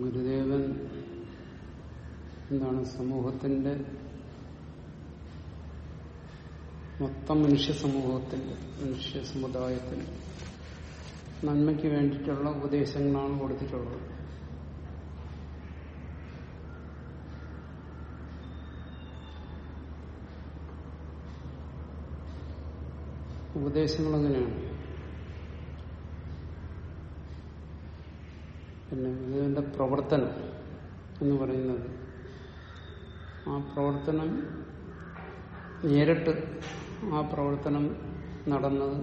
ഗുരുദേവൻ എന്താണ് സമൂഹത്തിന്റെ മൊത്തം മനുഷ്യ സമൂഹത്തിന്റെ മനുഷ്യ സമുദായത്തിന്റെ നന്മയ്ക്ക് വേണ്ടിയിട്ടുള്ള ഉപദേശങ്ങളാണ് കൊടുത്തിട്ടുള്ളത് ഉപദേശങ്ങൾ എങ്ങനെയാണ് പിന്നെ ഇതിന്റെ പ്രവർത്തനം എന്ന് പറയുന്നത് ആ പ്രവർത്തനം നേരിട്ട് ആ പ്രവർത്തനം നടന്നത്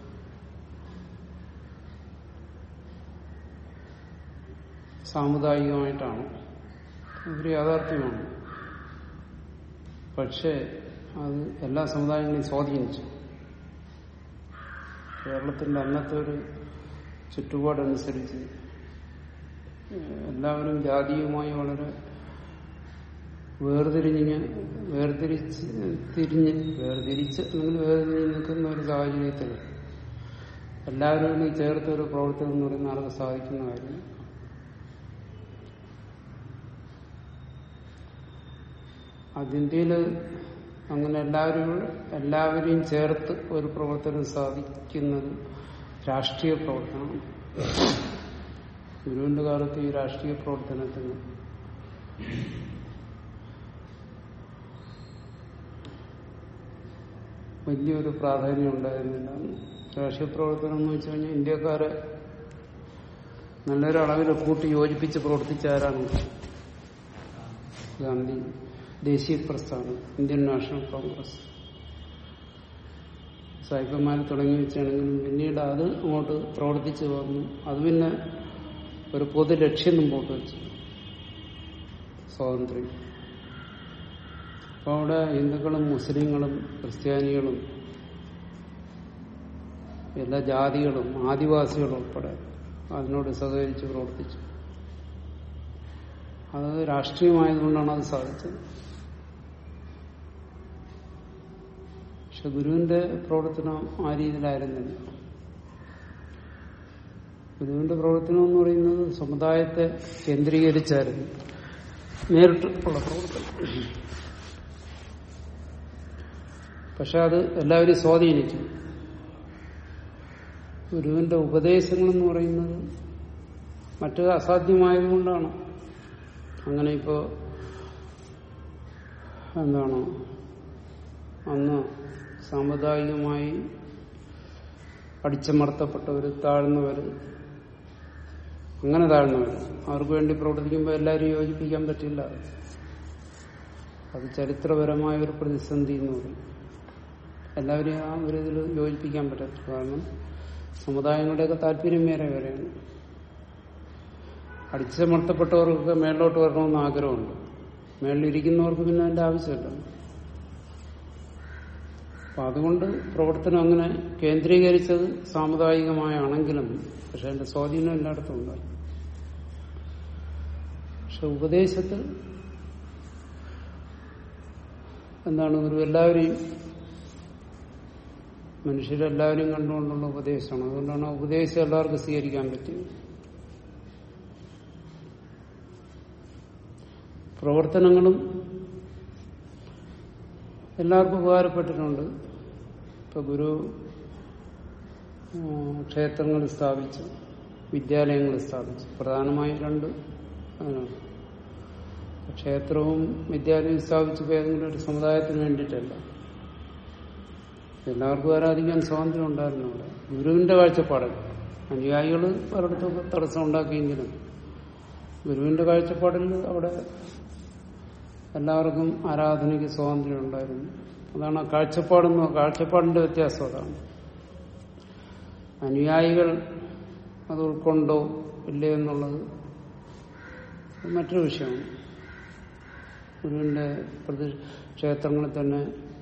സാമുദായികമായിട്ടാണ് ഒരു യാഥാർത്ഥ്യമാണ് പക്ഷേ അത് എല്ലാ സമുദായങ്ങളെയും സ്വാധീനിച്ചു കേരളത്തിന്റെ അന്നത്തെ ഒരു ചുറ്റുപാടനുസരിച്ച് എല്ലാവരും ജാതീയമായി വളരെ വേർതിരിഞ്ഞ് വേർതിരിച്ച് തിരിഞ്ഞ് വേർതിരിച്ച് അല്ലെങ്കിൽ വേർതിരിഞ്ഞ് നിൽക്കുന്ന ഒരു സാഹചര്യത്തിൽ എല്ലാവരും കൂടി ചേർത്ത ഒരു പ്രവർത്തനം എന്ന് പറയുന്ന ആൾക്ക് സാധിക്കുന്ന കാര്യം അതിന്ത്യയിൽ അങ്ങനെ എല്ലാവരും എല്ലാവരെയും ചേർത്ത് ഒരു പ്രവർത്തനം സാധിക്കുന്നത് രാഷ്ട്രീയ പ്രവർത്തനമാണ് ഗുരുവിന്റെ കാലത്ത് ഈ രാഷ്ട്രീയ പ്രവർത്തനത്തിന് വലിയൊരു പ്രാധാന്യം ഉണ്ടായിരുന്നില്ല രാഷ്ട്രീയ പ്രവർത്തനം എന്ന് വെച്ച് കഴിഞ്ഞാൽ ഇന്ത്യക്കാരെ നല്ലൊരളവിൽ കൂട്ടി യോജിപ്പിച്ച് പ്രവർത്തിച്ച ആരാണ് ഗാന്ധി ദേശീയ പ്രസ്ഥാനം ഇന്ത്യൻ നാഷണൽ കോൺഗ്രസ് സായിപ്പന്മാർ തുടങ്ങി വെച്ചാണെങ്കിലും പിന്നീട് അത് അങ്ങോട്ട് പ്രവർത്തിച്ചു വന്നു അത് പിന്നെ ഒരു പൊതു ലക്ഷ്യം മുമ്പോട്ട് വെച്ചു സ്വാതന്ത്ര്യം അപ്പോൾ അവിടെ ഹിന്ദുക്കളും മുസ്ലിങ്ങളും ക്രിസ്ത്യാനികളും എല്ലാ ജാതികളും ആദിവാസികളും ഉൾപ്പെടെ അതിനോട് സഹകരിച്ച് പ്രവർത്തിച്ചു അത് രാഷ്ട്രീയമായതുകൊണ്ടാണ് അത് സാധിച്ചത് പക്ഷെ ഗുരുവിന്റെ പ്രവർത്തനം ആ രീതിയിലായിരുന്നില്ല ഗുരുവിന്റെ പ്രവർത്തനം എന്ന് പറയുന്നത് സമുദായത്തെ കേന്ദ്രീകരിച്ചായിരുന്നു നേരിട്ടുള്ള പ്രവർത്തനം പക്ഷെ അത് എല്ലാവരും സ്വാധീനിച്ചു ഗുരുവിന്റെ ഉപദേശങ്ങളെന്ന് പറയുന്നത് മറ്റത് അസാധ്യമായതുകൊണ്ടാണ് അങ്ങനെ ഇപ്പോ എന്താണ് അന്ന് സാമുദായികമായി അടിച്ചമർത്തപ്പെട്ടവർ താഴ്ന്നവർ അങ്ങനെ താഴ്ന്നവർ അവർക്ക് വേണ്ടി പ്രവർത്തിക്കുമ്പോൾ എല്ലാവരും യോജിപ്പിക്കാൻ പറ്റില്ല അത് ചരിത്രപരമായ ഒരു പ്രതിസന്ധി എന്ന് പറയും എല്ലാവരെയും ആ ഒരു ഇതിൽ യോജിപ്പിക്കാൻ പറ്റത്തില്ല കാരണം സമുദായങ്ങളുടെയൊക്കെ താല്പര്യം വേറെ വേറെയാണ് അടിച്ചമർത്തപ്പെട്ടവർക്കൊക്കെ മേളിലോട്ട് വരണമെന്ന് ആഗ്രഹമുണ്ട് മേളിലിരിക്കുന്നവർക്ക് പിന്നെ അതിന്റെ ആവശ്യമില്ല അപ്പൊ അതുകൊണ്ട് പ്രവർത്തനം അങ്ങനെ കേന്ദ്രീകരിച്ചത് സാമുദായികമായാണെങ്കിലും പക്ഷെ അതിന്റെ സ്വാധീനം എല്ലായിടത്തും ഉണ്ടായി പക്ഷെ ഉപദേശത്തിൽ എന്താണ് ഒരു എല്ലാവരെയും മനുഷ്യരെല്ലാവരും കണ്ടുകൊണ്ടുള്ള ഉപദേശമാണ് അതുകൊണ്ടാണ് ആ ഉപദേശം എല്ലാവർക്കും സ്വീകരിക്കാൻ പറ്റിയത് പ്രവർത്തനങ്ങളും എല്ലാവർക്കും ഉപകാരപ്പെട്ടിട്ടുണ്ട് ഇപ്പൊ ഗുരു ക്ഷേത്രങ്ങൾ സ്ഥാപിച്ചു വിദ്യാലയങ്ങൾ സ്ഥാപിച്ചു പ്രധാനമായും രണ്ട് അതിനാണ് ക്ഷേത്രവും വിദ്യാലയവും സ്ഥാപിച്ചപ്പോൾ ഏതെങ്കിലും ഒരു സമുദായത്തിന് വേണ്ടിയിട്ടല്ല എല്ലാവർക്കും ആരാധിക്കാൻ സ്വാതന്ത്ര്യം ഉണ്ടായിരുന്നു അവിടെ ഗുരുവിന്റെ കാഴ്ചപ്പാടല്ല അനുയായികൾ പലയിടത്തൊക്കെ തടസ്സം ഉണ്ടാക്കിയെങ്കിലും ഗുരുവിന്റെ കാഴ്ചപ്പാടിൽ അവിടെ എല്ലാവർക്കും ആരാധനയ്ക്ക് സ്വാതന്ത്ര്യം ഉണ്ടായിരുന്നു അതാണ് ആ കാഴ്ചപ്പാടെന്ന് കാഴ്ചപ്പാടിന്റെ വ്യത്യാസം അതാണ് അനുയായികൾ അത് ഉൾക്കൊണ്ടോ ഇല്ലേ എന്നുള്ളത് മറ്റൊരു വിഷയമാണ് ഗുരുവിന്റെ പ്രതി ക്ഷേത്രങ്ങളിൽ തന്നെ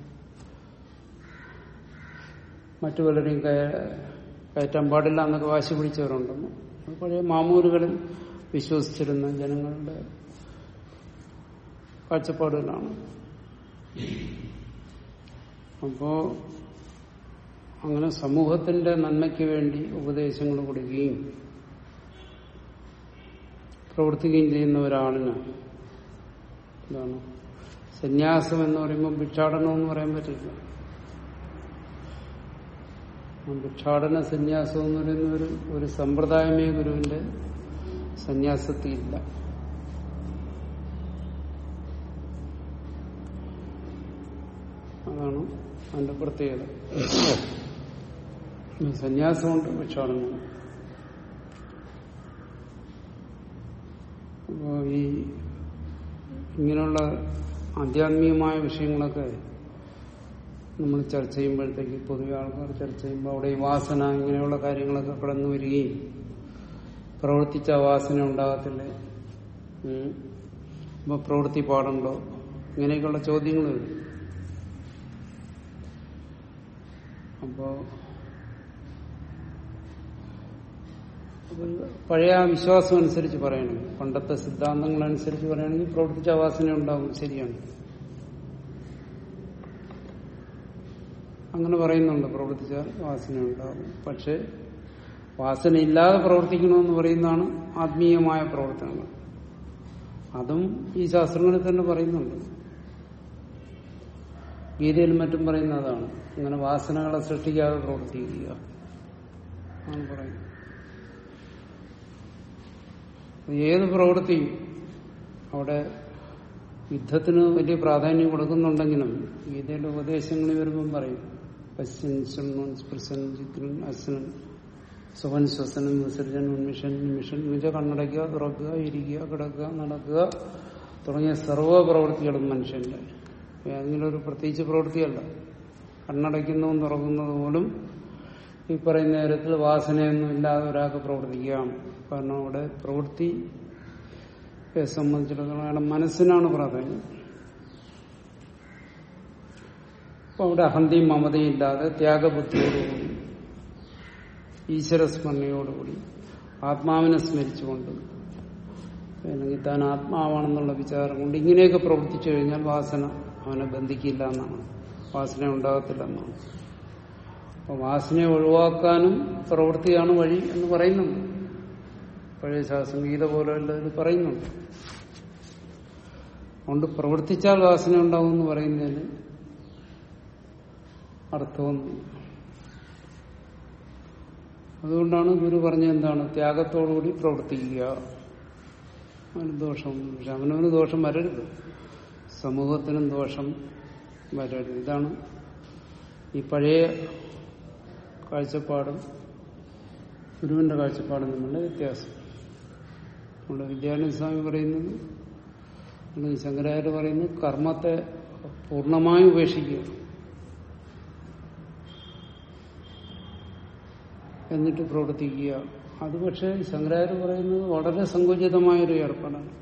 മറ്റു പലരെയും കയറ്റാൻ പാടില്ല എന്നൊക്കെ വാശി പിടിച്ചവരുണ്ടെന്ന് അത് പഴയ മാമൂലുകളിൽ വിശ്വസിച്ചിരുന്ന ജനങ്ങളുടെ കാഴ്ചപ്പാടുകളാണ് അപ്പോ അങ്ങനെ സമൂഹത്തിന്റെ നന്മയ്ക്ക് വേണ്ടി ഉപദേശങ്ങൾ കൊടുക്കുകയും പ്രവർത്തിക്കുകയും ചെയ്യുന്ന ഒരാളിന് എന്താണ് സന്യാസം എന്ന് പറയുമ്പോൾ ഭിക്ഷാടനം എന്ന് പറയാൻ പറ്റില്ല ആ ഭിക്ഷാടന സന്യാസം എന്ന് പറയുന്ന ഒരു ഒരു സമ്പ്രദായമേ ഗുരുവിന്റെ സന്യാസത്തിൽ ഇല്ല അതാണ് അതിന്റെ പ്രത്യേകത സന്യാസമുണ്ട് ഭിക്ഷാടനം അപ്പോ ഈ ഇങ്ങനെയുള്ള ആധ്യാത്മികമായ വിഷയങ്ങളൊക്കെ നമ്മൾ ചർച്ച ചെയ്യുമ്പോഴത്തേക്ക് പൊതുവെ ആൾക്കാർ ചർച്ച ചെയ്യുമ്പോൾ അവിടെ ഈ വാസന ഇങ്ങനെയുള്ള കാര്യങ്ങളൊക്കെ കടന്നു വരികയും പ്രവർത്തിച്ച വാസന ഉണ്ടാകത്തില്ലേ ഉം. അപ്പൊ പ്രവൃത്തി പാടുണ്ടോ ഇങ്ങനെയൊക്കെയുള്ള ചോദ്യങ്ങൾ വരും അപ്പോ അപ്പൊ പഴയ ആ വിശ്വാസം അനുസരിച്ച് പറയണമെങ്കിൽ പണ്ടത്തെ സിദ്ധാന്തങ്ങൾ അനുസരിച്ച് പറയുകയാണെങ്കിൽ പ്രവർത്തിച്ച വാസന ഉണ്ടാകും ശരിയാണ് അങ്ങനെ പറയുന്നുണ്ട് പ്രവർത്തിച്ചാൽ വാസന ഉണ്ടാകും പക്ഷെ വാസന ഇല്ലാതെ പ്രവർത്തിക്കണമെന്ന് പറയുന്നതാണ് ആത്മീയമായ പ്രവർത്തനങ്ങൾ അതും ഈ ശാസ്ത്രങ്ങളിൽ തന്നെ പറയുന്നുണ്ട് ഗീതയിലും മറ്റും പറയുന്ന അതാണ് അങ്ങനെ വാസനകളെ സൃഷ്ടിക്കാതെ പ്രവർത്തിക്കുക ആണ് പറയുന്നത് ഏത് പ്രവൃത്തിയും അവിടെ യുദ്ധത്തിന് വലിയ പ്രാധാന്യം കൊടുക്കുന്നുണ്ടെങ്കിലും ഗീതയുടെ ഉപദേശങ്ങളിൽ വരുമ്പം പറയും പശ്യൻ ശൃണ്ണൻ സ്പൃശൻ ചിത്രൻ അസ്നൻ സുവൻ ശ്വസനം വിസർജൻ ഉന്മിഷൻ നിമിഷൻ എന്നുവെച്ചാൽ കണ്ണടയ്ക്കുക തുറക്കുക ഇരിക്കുക കിടക്കുക നടക്കുക തുടങ്ങിയ സർവ്വ പ്രവൃത്തികളും മനുഷ്യന്റെ ഏതെങ്കിലും ഒരു പ്രത്യേകിച്ച് പ്രവൃത്തിയല്ല കണ്ണടയ്ക്കുന്നതും തുറക്കുന്നതും പോലും ഈ പറയുന്ന തരത്തിൽ വാസനയൊന്നും ഇല്ലാതെ ഒരാൾക്ക് പ്രവർത്തിക്കാം കാരണം അവിടെ പ്രവൃത്തിയെ സംബന്ധിച്ചിടത്തോളം അയാളുടെ മനസ്സിനാണ് പ്രാധാന്യം അപ്പൊ അവിടെ അഹന്തിയും മമതയും ഇല്ലാതെ ത്യാഗബുദ്ധിയോടുകൂടി ഈശ്വരസ്മരണയോടുകൂടി ആത്മാവിനെ സ്മരിച്ചുകൊണ്ട് അല്ലെങ്കിൽ താൻ ആത്മാവാണെന്നുള്ള വിചാരം കൊണ്ട് ഇങ്ങനെയൊക്കെ പ്രവർത്തിച്ചു കഴിഞ്ഞാൽ വാസന അവനെ ബന്ധിക്കില്ല എന്നാണ് വാസന ഉണ്ടാകത്തില്ല എന്നാണ് അപ്പൊ വാസനയെ ഒഴിവാക്കാനും പ്രവൃത്തിയാണ് വഴി എന്ന് പറയുന്നുണ്ട് പഴയ ശാസ്ത്രം ഗീത പോലെയുള്ളതിൽ പറയുന്നുണ്ട് അതുകൊണ്ട് പ്രവർത്തിച്ചാൽ വാസന ഉണ്ടാവും എന്ന് പറയുന്നതിന് അർത്ഥമൊന്നുമില്ല അതുകൊണ്ടാണ് ഗുരു പറഞ്ഞ എന്താണ് ത്യാഗത്തോടുകൂടി പ്രവർത്തിക്കുക അവന് ദോഷമൊന്നും പക്ഷെ അവനവന് ദോഷം വരരുത് സമൂഹത്തിനും ദോഷം വരരുത് ഇതാണ് ഈ പഴയ കാഴ്ചപ്പാടും ഗുരുവിന്റെ കാഴ്ചപ്പാടും തമ്മിലുള്ള വ്യത്യാസം നമ്മുടെ വിദ്യാനന്ദ സ്വാമി പറയുന്നത് അല്ലെങ്കിൽ ശങ്കരാചാര്യ പറയുന്നത് കർമ്മത്തെ പൂർണ്ണമായും ഉപേക്ഷിക്കുക എന്നിട്ട് പ്രവർത്തിക്കുക അത് പക്ഷേ ശങ്കരാചാര്യ പറയുന്നത് വളരെ സങ്കുചിതമായൊരു ഏർപ്പാടാണ്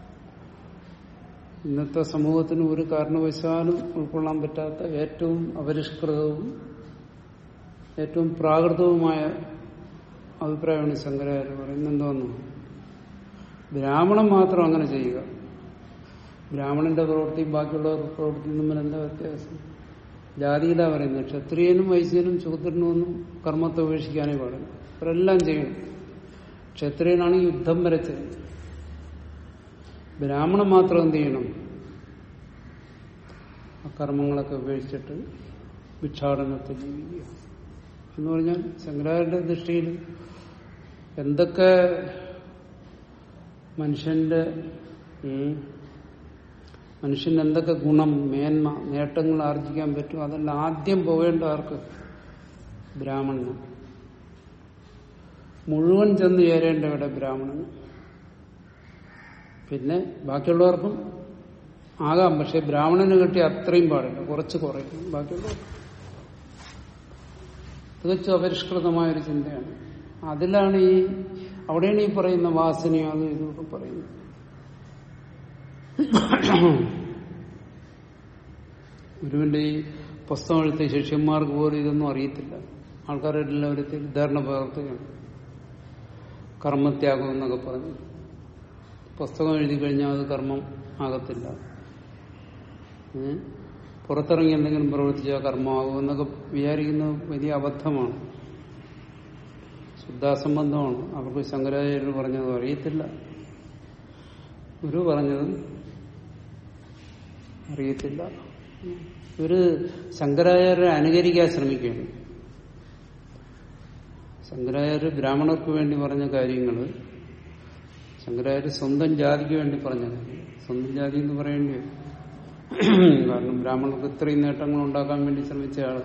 ഇന്നത്തെ സമൂഹത്തിന് ഒരു കാരണവശാലും ഉൾക്കൊള്ളാൻ പറ്റാത്ത ഏറ്റവും അപരിഷ്കൃതവും ഏറ്റവും പ്രാകൃതവുമായ അഭിപ്രായമാണ് ശങ്കരാചാര്യ പറയുന്നത് എന്തോന്നു ബ്രാഹ്മണൻ മാത്രം അങ്ങനെ ചെയ്യുക ബ്രാഹ്മണന്റെ പ്രവൃത്തിയും ബാക്കിയുള്ളവർ പ്രവൃത്തിയും തമ്മിൽ എന്താ വ്യത്യാസം ജാതിയിലാ പറയുന്നത് ക്ഷത്രിയനും വൈശ്യനും ശൂദ്രനും ഒന്നും കർമ്മത്തെ ഉപേക്ഷിക്കാനേ പാടില്ല അവരെല്ലാം ചെയ്യണം ക്ഷത്രിയനാണ് യുദ്ധം വരെ ചെയ്യുന്നത് ബ്രാഹ്മണൻ മാത്രം എന്ത് ചെയ്യണം ആ കർമ്മങ്ങളൊക്കെ ഉപേക്ഷിച്ചിട്ട് ഭിക്ഷാടനത്തിൽ ജീവിക്കുക എന്ന് പറഞ്ഞാൽ ശങ്കരാചാര്യന്റെ ദൃഷ്ടിയിൽ എന്തൊക്കെ മനുഷ്യന്റെ ഉം, മനുഷ്യന് എന്തൊക്കെ ഗുണം മേന്മ നേട്ടങ്ങൾ ആർജിക്കാൻ പറ്റും അതെല്ലാം ആദ്യം പോവേണ്ട ആർക്ക് ബ്രാഹ്മണന് മുഴുവൻ ചെന്ന് ചേരേണ്ട ഇവിടെ ബ്രാഹ്മണന് പിന്നെ ബാക്കിയുള്ളവർക്കും ആകാം പക്ഷെ ബ്രാഹ്മണന് കിട്ടിയ അത്രയും പാടില്ല കുറച്ച് കുറയ്ക്കും ബാക്കിയുള്ളവർ തികച്ചും അപരിഷ്കൃതമായൊരു ചിന്തയാണ് അതിലാണ് ഈ അവിടെയാണ് ഈ പറയുന്ന വാസനയോ അത് ഇതൊക്കെ പറയുന്നത് ഗുരുവിന്റെ ഈ പുസ്തകം എഴുത്തിയ ശിഷ്യന്മാർക്ക് പോലും ഇതൊന്നും അറിയത്തില്ല ആൾക്കാരെല്ലാം ഒരു തെറ്റിദ്ധാരണ പകർത്തുകയാണ് കർമ്മത്യാഗം എന്നൊക്കെ പറഞ്ഞു പുസ്തകം എഴുതി കഴിഞ്ഞാൽ അത് കർമ്മം ആകത്തില്ല ഏ? പുറത്തിറങ്ങി എന്തെങ്കിലും പ്രവർത്തിച്ചാൽ കർമ്മമാകും എന്നൊക്കെ വിചാരിക്കുന്നത് വലിയ അബദ്ധമാണ് ശുദ്ധാസംബന്ധമാണ് അവർക്ക് ശങ്കരാചാര്യർ പറഞ്ഞത് അറിയത്തില്ല ഗുരു പറഞ്ഞതും അറിയത്തില്ല ഇവര് ശങ്കരാചാര്യരെ അനുകരിക്കാൻ ശ്രമിക്കുകയാണ് ശങ്കരാചാര്യ ബ്രാഹ്മണർക്ക് വേണ്ടി പറഞ്ഞ കാര്യങ്ങൾ ശങ്കരാചാര്യ സ്വന്തം ജാതിക്ക് വേണ്ടി പറഞ്ഞ കാര്യം സ്വന്തം ജാതി എന്ന് പറയേണ്ടി വരും കാരണം ബ്രാഹ്മണർക്ക് ഇത്രയും നേട്ടങ്ങൾ ഉണ്ടാക്കാൻ വേണ്ടി ശ്രമിച്ച ആള്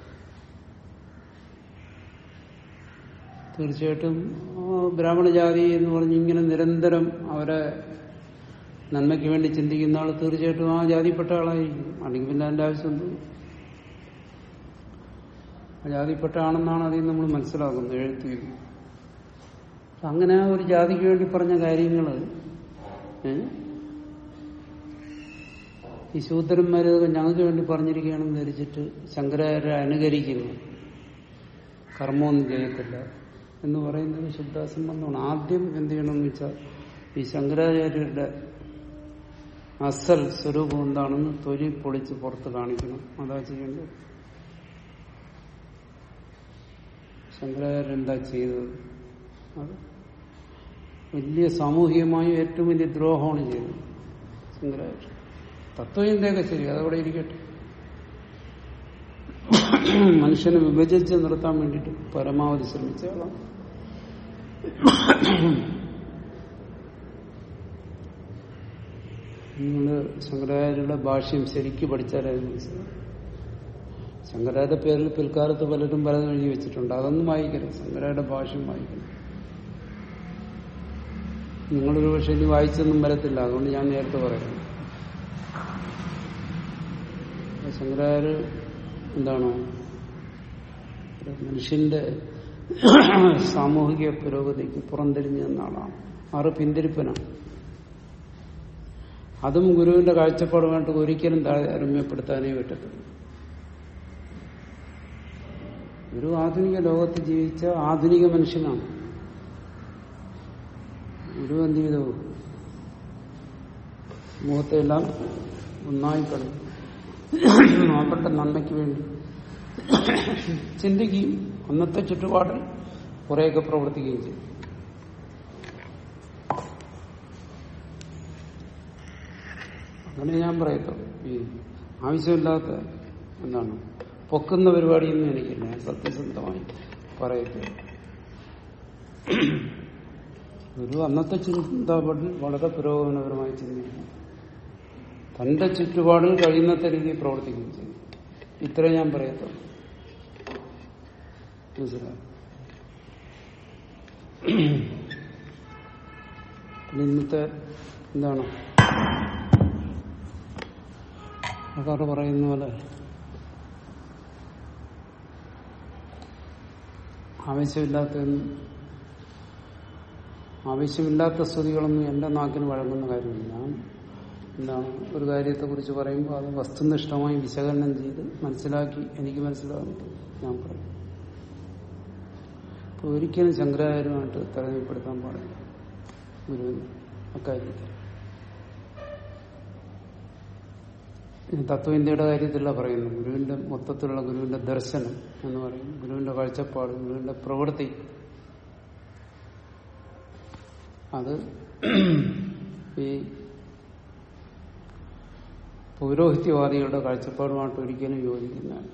തീർച്ചയായിട്ടും ആ, ബ്രാഹ്മണ ജാതി എന്ന് പറഞ്ഞ് ഇങ്ങനെ നിരന്തരം അവരെ നന്മയ്ക്ക് വേണ്ടി ചിന്തിക്കുന്ന ആൾ തീർച്ചയായിട്ടും ആ ജാതിപ്പെട്ട ആളായിരിക്കും അല്ലെങ്കിൽ പിന്നെ അതിന്റെ ആവശ്യമുണ്ട് ആ ജാതിപ്പെട്ട ആണെന്നാണ് അതിൽ നമ്മൾ മനസ്സിലാക്കുന്നത് എഴുത്തി അങ്ങനെ ആ ഒരു ജാതിക്ക് വേണ്ടി പറഞ്ഞ കാര്യങ്ങൾ ഈ ശൂദ്രന്മാരൊക്കെ ഞങ്ങൾക്ക് വേണ്ടി പറഞ്ഞിരിക്കുകയാണെന്ന് ധരിച്ചിട്ട് ശങ്കരാചാര്യ അനുകരിക്കുന്നു കർമ്മമൊന്നും ചെയ്യത്തില്ല എന്ന് പറയുന്നത് ശുദ്ധാസംബന്ധമാണ് ആദ്യം എന്ത് ചെയ്യണമെന്ന് വെച്ചാൽ ഈ ശങ്കരാചാര്യരുടെ അസൽ സ്വരൂപം എന്താണെന്ന് തൊലി പൊളിച്ച് പുറത്ത് കാണിക്കണം അതാ ചെയ്യേണ്ടത് ശങ്കരാചാര്യൻ എന്താ ചെയ്തത് അത് വലിയ സാമൂഹികമായും ഏറ്റവും വലിയ ദ്രോഹമാണ് ചെയ്തത് ശങ്കരാചാര്യൻ തത്വചിന്തയൊക്കെ ശരി അതവിടെ ഇരിക്കട്ടെ മനുഷ്യനെ വിഭജിച്ച് നിർത്താൻ വേണ്ടിയിട്ട് പരമാവധി ശ്രമിച്ച ആളാണ് നിങ്ങള് ശങ്കരാചാര്യരുടെ ഭാഷ്യം ശരിക്ക് പഠിച്ചാലേ അത് മനസ്സിലാവും ശങ്കരാചാര്യ പേരിൽ പിൽക്കാലത്ത് പലരും പലതും എഴുതി വെച്ചിട്ടുണ്ട് അതൊന്നും വായിക്കരുത് ശങ്കരായുടെ ഭാഷ്യം വായിക്കണം നിങ്ങളൊരു പക്ഷേ ഇനി വായിച്ചൊന്നും വരത്തില്ല അതുകൊണ്ട് ഞാൻ നേരത്തെ പറയുന്നു ശങ്കരാചാര്യ എന്താണോ ഒരു മനുഷ്യന്റെ സാമൂഹിക പുരോഗതിക്ക് പുറംതിരിഞ്ഞു നിന്നാളാണ് ആറ് പിന്തിരിപ്പനാണ് അതും ഗുരുവിന്റെ കാഴ്ചപ്പാടുമായിട്ട് ഒരിക്കലും താരതമ്യപ്പെടുത്താനേ പറ്റത്തില്ല ഗുരു ആധുനിക ലോകത്ത് ജീവിച്ച ആധുനിക മനുഷ്യനാണ് ഗുരു എന്ത് ചെയ്തു മുഖത്തെല്ലാം ഒന്നായി കളി അവരുടെ നന്മയ്ക്ക് വേണ്ടി ചിന്തിക്കുകയും അന്നത്തെ ചുറ്റുപാടിൽ കുറേയൊക്കെ പ്രവർത്തിക്കുകയും ചെയ്യും അങ്ങനെ ഞാൻ പറയത്തുള്ളൂ ഈ ആവശ്യമില്ലാത്ത എന്താണ് പൊക്കുന്ന പരിപാടിയൊന്നും എനിക്കില്ല ഞാൻ സത്യസന്ധമായി പറയത്തില്ല ഒരു അന്നത്തെ ചിന്താപാടിൽ വളരെ പുരോഗമനപരമായി ചിന്തിക്കുന്നു തന്റെ ചുറ്റുപാടിൽ കഴിയുന്നത്ര രീതിയിൽ പ്രവർത്തിക്കുകയും ചെയ്യും ഇത്രേ ഞാൻ പറയത്തുള്ളൂ മനസ്സിലായോ പിന്നെ ഇന്നത്തെ എന്താണ് ആൾക്കാർ പറയുന്ന പോലെ ആവശ്യമില്ലാത്ത ആവശ്യമില്ലാത്ത സ്തുതികളൊന്നും എന്റെ നാക്കിന് വഴങ്ങുന്ന കാര്യമില്ല ഞാൻ എന്താണ് ഒരു കാര്യത്തെക്കുറിച്ച് പറയുമ്പോൾ അത് വസ്തുനിഷ്ഠമായി വിശകലനം ചെയ്ത് മനസ്സിലാക്കി എനിക്ക് മനസ്സിലാകുന്നത് ഞാൻ പറയും അപ്പൊ ഒരിക്കലും ശങ്കരാചാര്യമായിട്ട് താരതമ്യപ്പെടുത്താൻ പാടില്ല ഗുരുവിന് അക്കാര്യത്തിൽ ഇത് തത്വവിദ്യയുടെ കാര്യത്തിലല്ല പറയുന്നു ഗുരുവിന്റെ മൊത്തത്തിലുള്ള ഗുരുവിന്റെ ദർശനം എന്ന് പറയും ഗുരുവിന്റെ കാഴ്ചപ്പാട് ഗുരുവിന്റെ പ്രവൃത്തി അത് ഈ പൗരോഹിത്യവാദികളുടെ കാഴ്ചപ്പാടുമായിട്ട് ഒരിക്കലും യോജിക്കുന്നതാണ്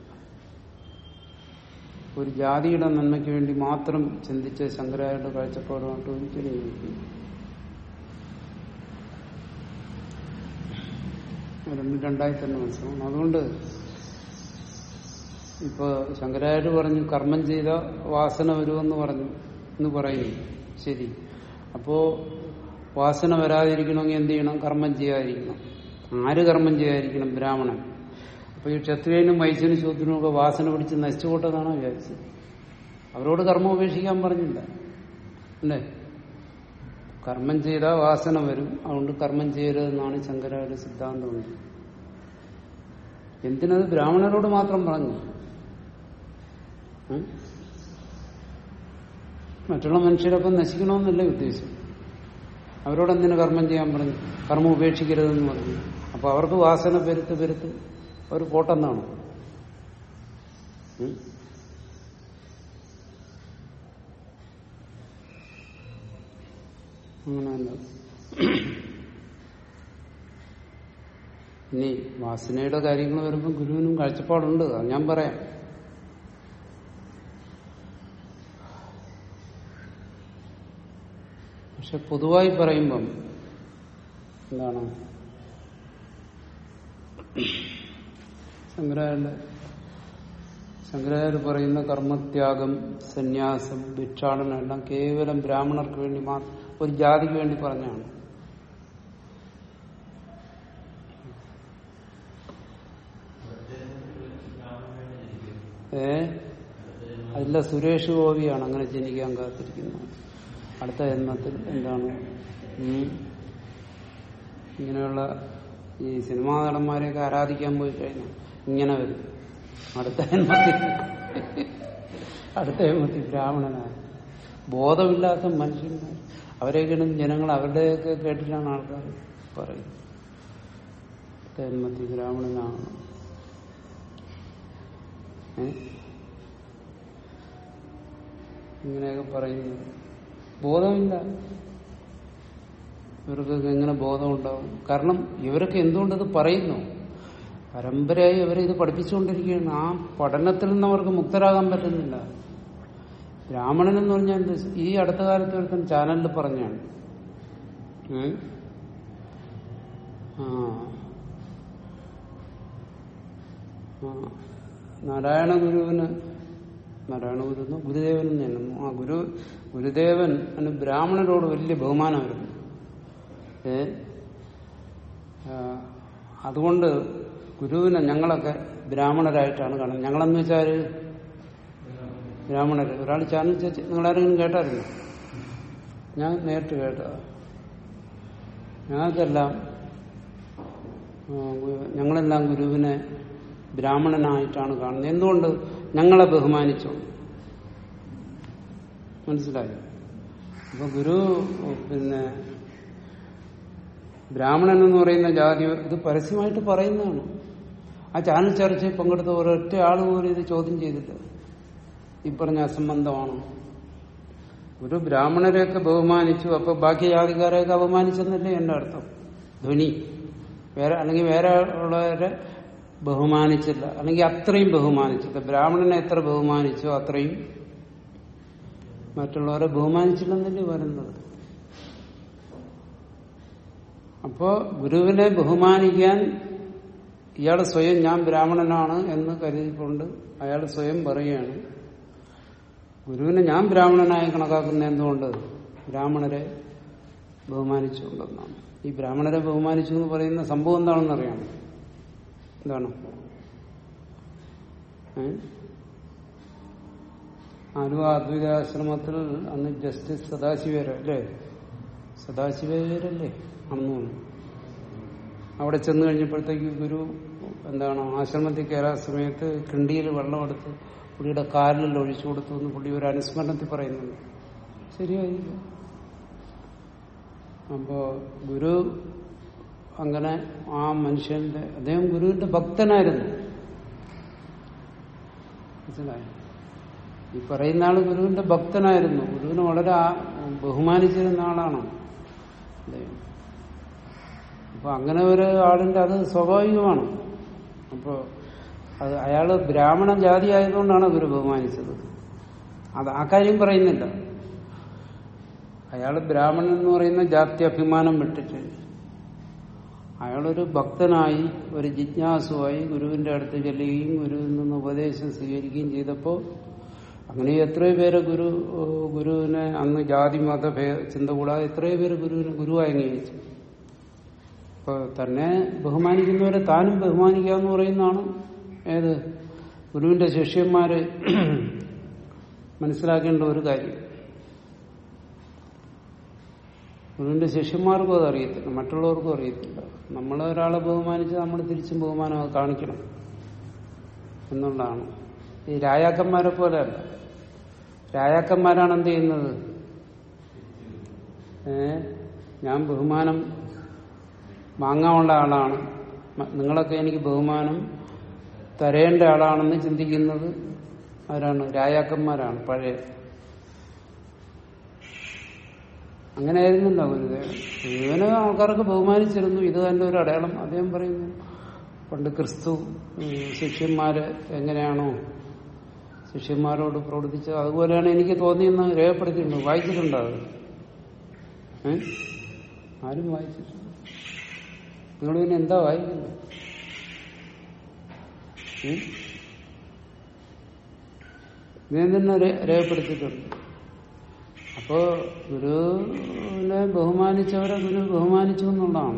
ഒരു ജാതിയുടെ നന്മയ്ക്ക് വേണ്ടി മാത്രം ചിന്തിച്ച ശങ്കരാചാര്യരുടെ കാഴ്ചപ്പാടുമായിട്ട് ഒരിക്കലും യോജിക്കുന്നു രണ്ടും രണ്ടായി തന്നെ മനസ്സിലാവും അതുകൊണ്ട് ഇപ്പൊ ശങ്കരാചാര്യ പറഞ്ഞു കർമ്മം ചെയ്ത വാസന വരുമെന്ന് പറഞ്ഞു എന്ന് പറയുന്നു ശരി അപ്പോ വാസന വരാതിരിക്കണമെങ്കിൽ എന്ത് ചെയ്യണം കർമ്മം ചെയ്യാതിരിക്കണം ആര് കർമ്മം ചെയ്യാതിരിക്കണം ബ്രാഹ്മണൻ അപ്പൊ ഈ ക്ഷത്രിയനും വൈശ്യനും ശൂദ്രനും ഒക്കെ വാസന പിടിച്ച് നശിച്ചു പോട്ടെന്നാണോ വിചാരിച്ചത് അവരോട് കർമ്മം ഉപേക്ഷിക്കാൻ പറഞ്ഞില്ല അല്ലേ കർമ്മം ചെയ്താൽ വാസന വരും അതുകൊണ്ട് കർമ്മം ചെയ്യരുതെന്നാണ് ശങ്കരാചാര്യ സിദ്ധാന്തമുണ്ട് എന്തിനത് ബ്രാഹ്മണരോട് മാത്രം പറഞ്ഞു ഉം? മറ്റുള്ള മനുഷ്യരൊപ്പം നശിക്കണമെന്നല്ലേ ഉദ്ദേശം അവരോട് എന്തിനു കർമ്മം ചെയ്യാൻ പറഞ്ഞു കർമ്മം ഉപേക്ഷിക്കരുതെന്ന് പറഞ്ഞു അപ്പൊ അവർക്ക് വാസന പെരുത്ത് പെരുത്ത് അവർ പോട്ടെന്നാണ് ഉം? അങ്ങനെയല്ല ഇനി വാസനയുടെ കാര്യങ്ങൾ വരുമ്പോൾ ഗുരുവിനും കാഴ്ചപ്പാടുണ്ട് അത് ഞാൻ പറയാം പക്ഷെ പൊതുവായി പറയുമ്പം എന്താണ് ശങ്കരാചാര്യ ശങ്കരാചാര്യ പറയുന്ന കർമ്മത്യാഗം സന്യാസം ഭിക്ഷാടനം എല്ലാം കേവലം ബ്രാഹ്മണർക്ക് വേണ്ടി മാത്രം ഒരു ജാതിക്ക് വേണ്ടി പറഞ്ഞാണ് ഏ അതില്ല സുരേഷ് ഗോപിയാണ് അങ്ങനെ ജനിക്കാൻ കാത്തിരിക്കുന്നത് അടുത്ത ജന്മത്തിൽ എന്താണ് ഉം. ഇങ്ങനെയുള്ള ഈ സിനിമാ നടന്മാരെയൊക്കെ ആരാധിക്കാൻ പോയി കഴിഞ്ഞാൽ ഇങ്ങനെ വരും അടുത്ത ജന്മത്തിൽ അടുത്ത ജന്മത്തിൽ ബ്രാഹ്മണനായ ബോധമില്ലാത്ത മനുഷ്യന്മാർ അവരെയൊക്കെയാണ് ജനങ്ങൾ അവരുടെയൊക്കെ കേട്ടിട്ടാണ് ആൾക്കാർ പറയുന്നത് അടുത്ത ജന്മത്തിൽ ബ്രാഹ്മണനാണ് ഏ? ഇങ്ങനെയൊക്കെ പറയുന്നത് ബോധമില്ല ഇവർക്കൊക്കെ എങ്ങനെ ബോധം ഉണ്ടാവും കാരണം ഇവരൊക്കെ എന്തുകൊണ്ടത് പറയുന്നു പരമ്പരയായി അവരെ ഇത് പഠിപ്പിച്ചുകൊണ്ടിരിക്കുകയാണ് ആ പഠനത്തിൽ നിന്ന് അവർക്ക് മുക്തരാകാൻ പറ്റുന്നില്ല ബ്രാഹ്മണൻ എന്ന് പറഞ്ഞാൽ എന്ത് ഈ അടുത്ത കാലത്ത് ഒരുത്തൻ ചാനലിൽ പറഞ്ഞാണ് ഉം? ആ ആ. നാരായണ ഗുരുവിന് നാരായണ ഗുരു ഗുരുദേവൻ തന്നെ ആ ഗുരു ഗുരുദേവൻ അതിന് ബ്രാഹ്മണരോട് വലിയ ബഹുമാനമായിരുന്നു ഏ ആ, അതുകൊണ്ട് ഗുരുവിനെ ഞങ്ങളൊക്കെ ബ്രാഹ്മണരായിട്ടാണ് കാണുന്നത് ഞങ്ങളെന്ന് വെച്ചാൽ ബ്രാഹ്മണർ ഒരാൾ ചാനൽ ചേച്ചി നിങ്ങളാരെങ്കിലും കേട്ടായിരുന്നു ഞാൻ നേരിട്ട് കേട്ടതാ ഞങ്ങൾക്കെല്ലാം ആ, ഗു- ഞങ്ങളെല്ലാം ഗുരുവിനെ ബ്രാഹ്മണനായിട്ടാണ് കാണുന്നത് എന്തുകൊണ്ട് ഞങ്ങളെ ബഹുമാനിച്ചു മനസ്സിലായോ അപ്പൊ ഗുരു പിന്നെ ബ്രാഹ്മണൻ എന്ന് പറയുന്ന ജാതി ഇത് പരസ്യമായിട്ട് പറയുന്നതാണ് ആ ചാനൽ ചർച്ചയിൽ പങ്കെടുത്ത ഒരൊറ്റ ആൾ പോലും ഇത് ചോദ്യം ചെയ്തില്ല ഈ പറഞ്ഞ അസംബന്ധമാണ് ഒരു ബ്രാഹ്മണരെയൊക്കെ ബഹുമാനിച്ചു അപ്പൊ ബാക്കി ജാതിക്കാരെയൊക്കെ അപമാനിച്ചെന്നല്ലേ എന്റെ അർത്ഥം ധ്വനി വേറെ അല്ലെങ്കിൽ വേറെ ഉള്ളവരെ ബഹുമാനിച്ചില്ല അല്ലെങ്കിൽ അത്രയും ബഹുമാനിച്ചില്ല ബ്രാഹ്മണനെ എത്ര ബഹുമാനിച്ചോ അത്രയും മറ്റുള്ളവരെ ബഹുമാനിച്ചില്ലെന്നല്ലേ വരുന്നത് അപ്പോ ഗുരുവിനെ ബഹുമാനിക്കാൻ ഇയാൾ സ്വയം ഞാൻ ബ്രാഹ്മണനാണ് എന്ന് കരുതിക്കൊണ്ട് അയാൾ സ്വയം പറയുകയാണ് ഗുരുവിനെ ഞാൻ ബ്രാഹ്മണനായി കണക്കാക്കുന്ന എന്തുകൊണ്ട് ബ്രാഹ്മണരെ ബഹുമാനിച്ചുകൊണ്ടെന്നാണ് ഈ ബ്രാഹ്മണരെ ബഹുമാനിച്ചു എന്ന് പറയുന്ന സംഭവം എന്താണെന്ന് അറിയാം എന്താണ് ഏ? ആലുവ അദ്വൈതാശ്രമത്തിൽ അന്ന് ജസ്റ്റിസ് സദാശിവര അല്ലേ സദാശിവരല്ലേ അന്ന് തോന്നുന്നു. അവിടെ ചെന്ന് കഴിഞ്ഞപ്പോഴത്തേക്ക് ഗുരു എന്താണ് ആശ്രമത്തിൽ കയറാൻ സമയത്ത് കിണ്ടിയിൽ വെള്ളമെടുത്ത് പുള്ളിയുടെ കാലിൽ ഒഴിച്ചു കൊടുത്തു എന്ന് പുള്ളി ഒരു അനുസ്മരണത്തിൽ പറയുന്നുണ്ട് ശരിയായില്ല അപ്പോ ഗുരു അങ്ങനെ ആ മനുഷ്യന്റെ അദ്ദേഹം ഗുരുവിന്റെ ഭക്തനായിരുന്നു മനസ്സിലായോ ഈ പറയുന്ന ആള് ഗുരുവിന്റെ ഭക്തനായിരുന്നു ഗുരുവിനെ വളരെ ആ- ബഹുമാനിച്ചിരുന്ന ആളാണ് അദ്ദേഹം അപ്പൊ അങ്ങനെ ഒരു ആളിന്റെ അത് സ്വാഭാവികമാണ് അപ്പോ അത് അയാള് ബ്രാഹ്മണ ജാതി ആയതുകൊണ്ടാണ് ഗുരു ബഹുമാനിച്ചത് അത് ആ കാര്യം പറയുന്നില്ല അയാള് ബ്രാഹ്മണൻ എന്ന് പറയുന്ന ജാതി അഭിമാനം വിട്ടിട്ട് അയാളൊരു ഭക്തനായി ഒരു ജിജ്ഞാസുവായി ഗുരുവിന്റെ അടുത്ത് ചെല്ലുകയും ഗുരുവിൽ നിന്ന് ഉപദേശം സ്വീകരിക്കുകയും ചെയ്തപ്പോൾ അങ്ങനെ എത്രയോ പേര് ഗുരു ഗുരുവിനെ അന്ന് ജാതി മത ഭേ- ചിന്ത കൂടാതെ എത്രയോ പേര് ഗുരുവിനെ ഗുരുവായി അംഗീകരിച്ചു അപ്പൊ തന്നെ ബഹുമാനിക്കുന്നവരെ താനും ബഹുമാനിക്കുക എന്ന് പറയുന്നതാണ് ഏത് ഗുരുവിന്റെ ശിഷ്യന്മാര് മനസ്സിലാക്കേണ്ട ഒരു കാര്യം ഗുരുവിന്റെ ശിഷ്യന്മാർക്കും അത് അറിയത്തില്ല മറ്റുള്ളവർക്കും അറിയത്തില്ല നമ്മൾ ഒരാളെ ബഹുമാനിച്ച് നമ്മൾ തിരിച്ചും ബഹുമാനം അത് കാണിക്കണം എന്നുള്ളതാണ് ഈ രായാക്കന്മാരെ പോലെ അല്ല രായാക്കന്മാരാണ് എന്ത് ചെയ്യുന്നത് ഏ ഞാൻ ബഹുമാനം വാങ്ങാനുള്ള ആളാണ് മ- നിങ്ങളൊക്കെ എനിക്ക് ബഹുമാനം തരേണ്ട ആളാണെന്ന് ചിന്തിക്കുന്നത് ആരാണ് രായാക്കന്മാരാണ് പഴയ അങ്ങനെയായിരുന്നില്ല ഗുരുദേവൻ ഇവനെ ആൾക്കാർക്ക് ബഹുമാനിച്ചിരുന്നു ഇത് തന്നെ ഒരു അടയാളം അദ്ദേഹം പറയുന്നു പണ്ട് ക്രിസ്തു ഉം, ശിഷ്യന്മാര് എങ്ങനെയാണോ ശിഷ്യന്മാരോട് പ്രവർത്തിച്ചത് അതുപോലെയാണ് എനിക്ക് തോന്നിയെന്ന് രേഖപ്പെടുത്തിയിട്ടുണ്ട് വായിച്ചിട്ടുണ്ടോ അത് ഏ? ആരും വായിച്ചിട്ടില്ല നിങ്ങൾ പിന്നെ എന്താ വായിക്കുന്നത് ഉം? ഇതിനെ തന്നെ രേ- രേഖപ്പെടുത്തിയിട്ടുണ്ട് അപ്പോ ഗുരുവിനെ ബഹുമാനിച്ചവരെ ഗുരു ബഹുമാനിച്ചു എന്നുള്ളതാണ്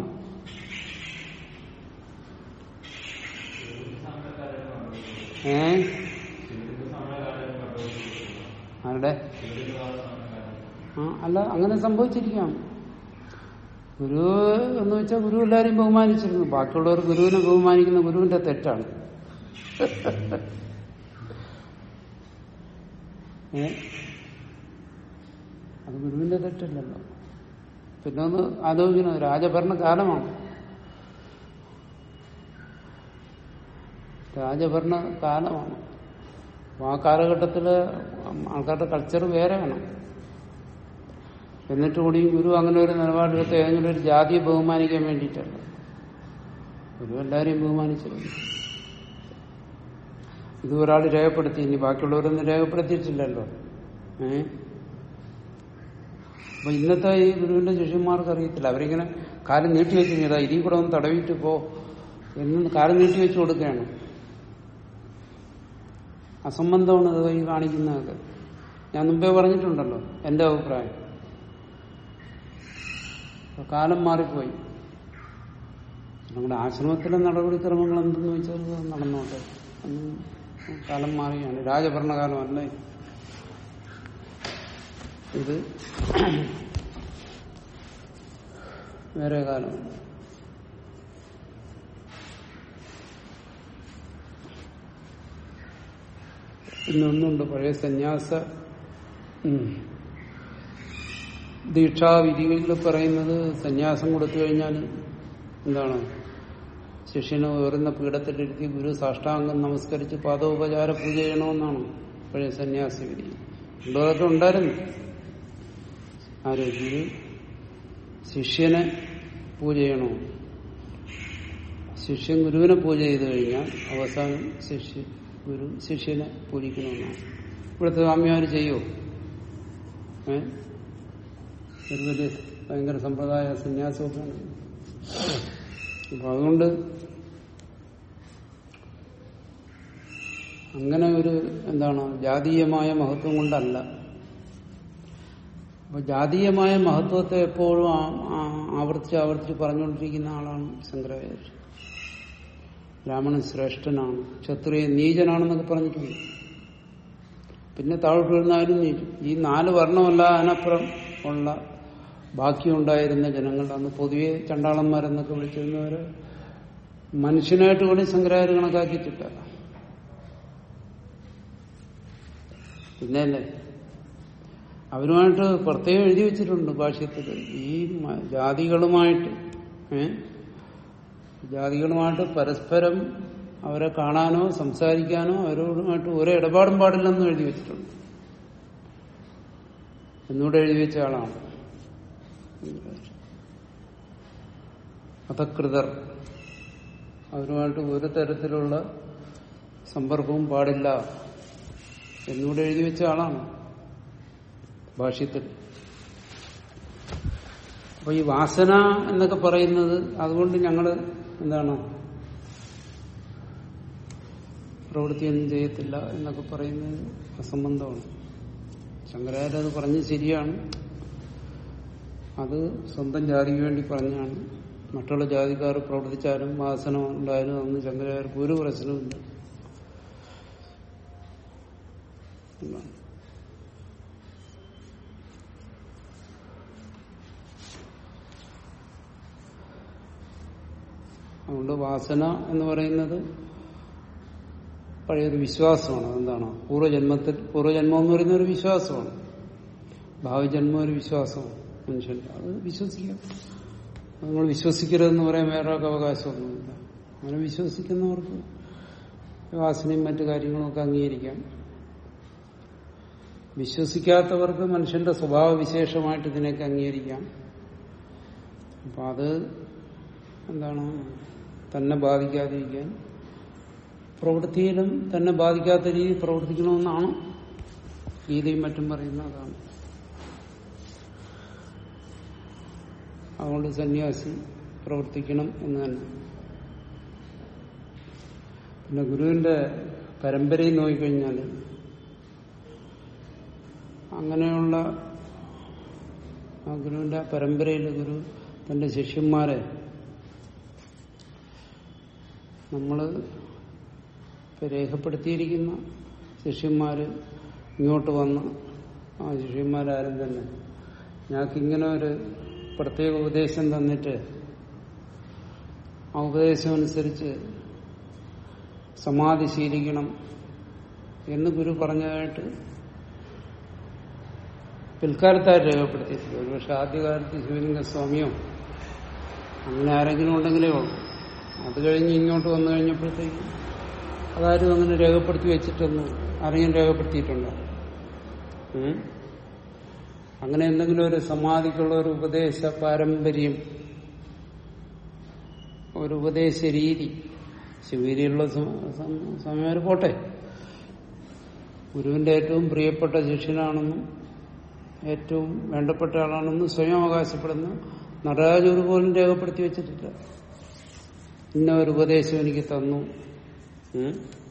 ഏ ആരുടെ ആ അല്ല അങ്ങനെ സംഭവിച്ചിരിക്കാം ഗുരു എന്ന് വെച്ചാൽ ഗുരു എല്ലാരെയും ബഹുമാനിച്ചിരുന്നു ബാക്കിയുള്ളവർ ഗുരുവിനെ ബഹുമാനിക്കുന്ന ഗുരുവിന്റെ തെറ്റാണ് ഏ അത് ഗുരുവിന്റെ തെറ്റല്ലല്ലോ പിന്നെ ഒന്ന് ആലോചിക്കണം രാജഭരണ കാലമാണ് രാജഭരണ കാലമാണ് അപ്പൊ ആ കാലഘട്ടത്തില് ആൾക്കാരുടെ കൾച്ചർ വേറെയാണ് എന്നിട്ട് കൂടി ഗുരു അങ്ങനെ ഒരു നിലപാടെടുത്ത് ഏതെങ്കിലും ഒരു ജാതിയെ ബഹുമാനിക്കാൻ വേണ്ടിയിട്ടല്ല ഗുരു എല്ലാവരെയും ബഹുമാനിച്ചിരുന്നു ഇത് ഒരാൾ രേഖപ്പെടുത്തി ഇനി ബാക്കിയുള്ളവരൊന്നും രേഖപ്പെടുത്തിയിട്ടില്ലല്ലോ ഏ അപ്പൊ ഇന്നത്തെ ഈ ഗുരുവിന്റെ ശിഷ്യന്മാർക്ക് അറിയത്തില്ല അവരിങ്ങനെ കാലം നീട്ടി വെച്ചിരുന്നതാ ഇനി കൂടെ ഒന്ന് തടവിയിട്ട് പോ എന്ന് കാലം നീട്ടി വെച്ചു കൊടുക്കുകയാണ് അസംബന്ധമാണ് ഇത് ഈ കാണിക്കുന്നതൊക്കെ ഞാൻ മുമ്പേ പറഞ്ഞിട്ടുണ്ടല്ലോ എന്റെ അഭിപ്രായം അപ്പൊ കാലം മാറിപ്പോയി നമ്മുടെ ആശ്രമത്തിലെ നടപടിക്രമങ്ങൾ എന്തെന്ന് വെച്ചാൽ അത് നടന്നോട്ടെ അന്ന് കാലം മാറിയാണ് രാജഭരണകാലമല്ല ഇത് വേറെ കാലമാണ് പിന്നൊന്നുണ്ട് പഴയ സന്യാസ ഉം, ദീക്ഷാവിധികളിൽ പറയുന്നത് സന്യാസം കൊടുത്തു കഴിഞ്ഞാൽ എന്താണ് ശിഷ്യനെ ഉയർന്ന പീഠത്തിലിരുത്തി ഗുരു സാഷ്ടാംഗം നമസ്കരിച്ച് പാദോപചാര പൂജ ചെയ്യണമെന്നാണ് പഴയ സന്യാസി വിധി ഉള്ളതൊക്കെ ഉണ്ടായിരുന്നു ആര് ഗുരു ശിഷ്യനെ പൂജ ചെയ്യണോ ശിഷ്യൻ ഗുരുവിനെ പൂജ ചെയ്തു കഴിഞ്ഞാൽ അവസാനം ശിഷ്യ ഗുരു ശിഷ്യനെ പൂജിക്കണമെന്നാണ് ഇവിടുത്തെ സ്വാമിമാർ ചെയ്യോ ഏ ഒരു വലിയ ഭയങ്കര സമ്പ്രദായ സന്യാസമൊക്കെയാണ് അപ്പൊ അതുകൊണ്ട് അങ്ങനെ ഒരു എന്താണ് ജാതീയമായ മഹത്വം കൊണ്ടല്ല അപ്പൊ ജാതീയമായ മഹത്വത്തെ എപ്പോഴും ആ- ആ- ആവർത്തിച്ച് ആവർത്തിച്ച് പറഞ്ഞുകൊണ്ടിരിക്കുന്ന ആളാണ് ശങ്കരാചാര്യ ബ്രാഹ്മണൻ ശ്രേഷ്ഠനാണ് ക്ഷത്രിയ നീചനാണെന്നൊക്കെ പറഞ്ഞിട്ടുണ്ട് പിന്നെ താഴോട്ട് വീഴുന്നാലും നീചം ഈ നാല് വർണ്ണമല്ല അതിനപ്പുറം ഉള്ള ബാക്കിയുണ്ടായിരുന്ന ജനങ്ങൾ അന്ന് പൊതുവെ ചണ്ടാളന്മാരെന്നൊക്കെ വിളിച്ചിരുന്നവര് മനുഷ്യനായിട്ട് കൂടി ശങ്കരാചാര്യ കണക്കാക്കിയിട്ടില്ല പിന്നെയല്ലേ അവരുമായിട്ട് പ്രത്യേകം എഴുതി വെച്ചിട്ടുണ്ട് ഭാഷ്യത്തിൽ ഈ മ- ജാതികളുമായിട്ട് ഏ ജാതികളുമായിട്ട് പരസ്പരം അവരെ കാണാനോ സംസാരിക്കാനോ അവരോടുമായിട്ട് ഒരു ഇടപാടും പാടില്ലെന്ന് എഴുതി വെച്ചിട്ടുണ്ട് എന്നൂടെ എഴുതി വെച്ച ആളാണ് അധകൃതർ അവരുമായിട്ട് ഒരു തരത്തിലുള്ള സമ്പർക്കവും പാടില്ല എന്നൂടെ എഴുതി വെച്ച ആളാണ് ഭാഷ്യത്തിൽ അപ്പൊ ഈ വാസന എന്നൊക്കെ പറയുന്നത് അതുകൊണ്ട് ഞങ്ങള് എന്താണ് പ്രവൃത്തിയൊന്നും ചെയ്യത്തില്ല എന്നൊക്കെ പറയുന്നത് അസംബന്ധമാണ് ശങ്കരാചാര്യ അത് പറഞ്ഞത് ശരിയാണ് അത് സ്വന്തം ജാതിക്ക് വേണ്ടി പറഞ്ഞാണ് മറ്റുള്ള ജാതിക്കാർ പ്രവർത്തിച്ചാലും വാസന ഉണ്ടായാലും അന്ന് ശങ്കരാചാര്യർക്ക് ഒരു പ്രശ്നവുമില്ല എന്നാണ്. അതുകൊണ്ട് വാസന എന്ന് പറയുന്നത് പഴയൊരു വിശ്വാസമാണ് എന്താണ് പൂർവ്വജന്മത്തിൽ പൂർവ്വജന്മം എന്ന് പറയുന്ന ഒരു വിശ്വാസമാണ് ഭാവിജന്മം ഒരു വിശ്വാസമാണ് മനുഷ്യന്റെ അത് വിശ്വസിക്കാം അത് നമ്മൾ വിശ്വസിക്കരുതെന്ന് പറയാൻ വേറെ ആൾക്ക് അവകാശമൊന്നുമില്ല അങ്ങനെ വിശ്വസിക്കുന്നവർക്ക് വാസനയും മറ്റു കാര്യങ്ങളും ഒക്കെ അംഗീകരിക്കാം വിശ്വസിക്കാത്തവർക്ക് മനുഷ്യന്റെ സ്വഭാവ വിശേഷമായിട്ട് ഇതിനെയൊക്കെ അംഗീകരിക്കാം അപ്പൊ അത് എന്താണ് തന്നെ ബാധിക്കാതിരിക്കാൻ പ്രവൃത്തിയിലും തന്നെ ബാധിക്കാത്ത രീതിയിൽ പ്രവർത്തിക്കണമെന്നാണ് ഗീതയും മറ്റും പറയുന്ന അതാണ് അതുകൊണ്ട് സന്യാസി പ്രവർത്തിക്കണം എന്ന് തന്നെ പിന്നെ ഗുരുവിന്റെ പരമ്പരയിൽ നോക്കിക്കഴിഞ്ഞാൽ അങ്ങനെയുള്ള ആ ഗുരുവിന്റെ പരമ്പരയിൽ ഗുരു തന്റെ ശിഷ്യന്മാരെ നമ്മള് ഇപ്പൊ രേഖപ്പെടുത്തിയിരിക്കുന്ന ശിഷ്യന്മാര് ഇങ്ങോട്ട് വന്ന് ആ ശിഷ്യന്മാരാരും തന്നെ ഞങ്ങൾക്ക് ഇങ്ങനെ ഒരു പ്രത്യേക ഉപദേശം തന്നിട്ട് ആ ഉപദേശം അനുസരിച്ച് സമാധി ശീലിക്കണം എന്ന് ഗുരു പറഞ്ഞതായിട്ട് പിൽക്കാലത്തായി രേഖപ്പെടുത്തിയിട്ടില്ല ഒരുപക്ഷെ ആദ്യകാലത്ത് ശിവലിംഗ സ്വാമിയോ അങ്ങനെ ആരെങ്കിലും ഉണ്ടെങ്കിലേ ഉള്ളൂ അത് കഴിഞ്ഞ് ഇങ്ങോട്ട് വന്നു കഴിഞ്ഞപ്പോഴത്തേക്ക് അതാരും അങ്ങനെ രേഖപ്പെടുത്തി വെച്ചിട്ടൊന്നും ആരെങ്കിലും രേഖപ്പെടുത്തിയിട്ടുണ്ടോ ഉം? അങ്ങനെ എന്തെങ്കിലും ഒരു സമാധിക്കുള്ള ഒരു ഉപദേശ പാരമ്പര്യം ഒരു ഉപദേശ രീതി ശിവഗിരിയുള്ള സമയം പോട്ടെ ഗുരുവിന്റെ ഏറ്റവും പ്രിയപ്പെട്ട ശിഷ്യനാണെന്നും ഏറ്റവും വേണ്ടപ്പെട്ട ആളാണെന്നും സ്വയം അവകാശപ്പെടുന്ന നടരാജൂർ പോലും രേഖപ്പെടുത്തി വെച്ചിട്ടില്ല ഇന്ന ഒരു ഉപദേശം എനിക്ക് തന്നു ഉം?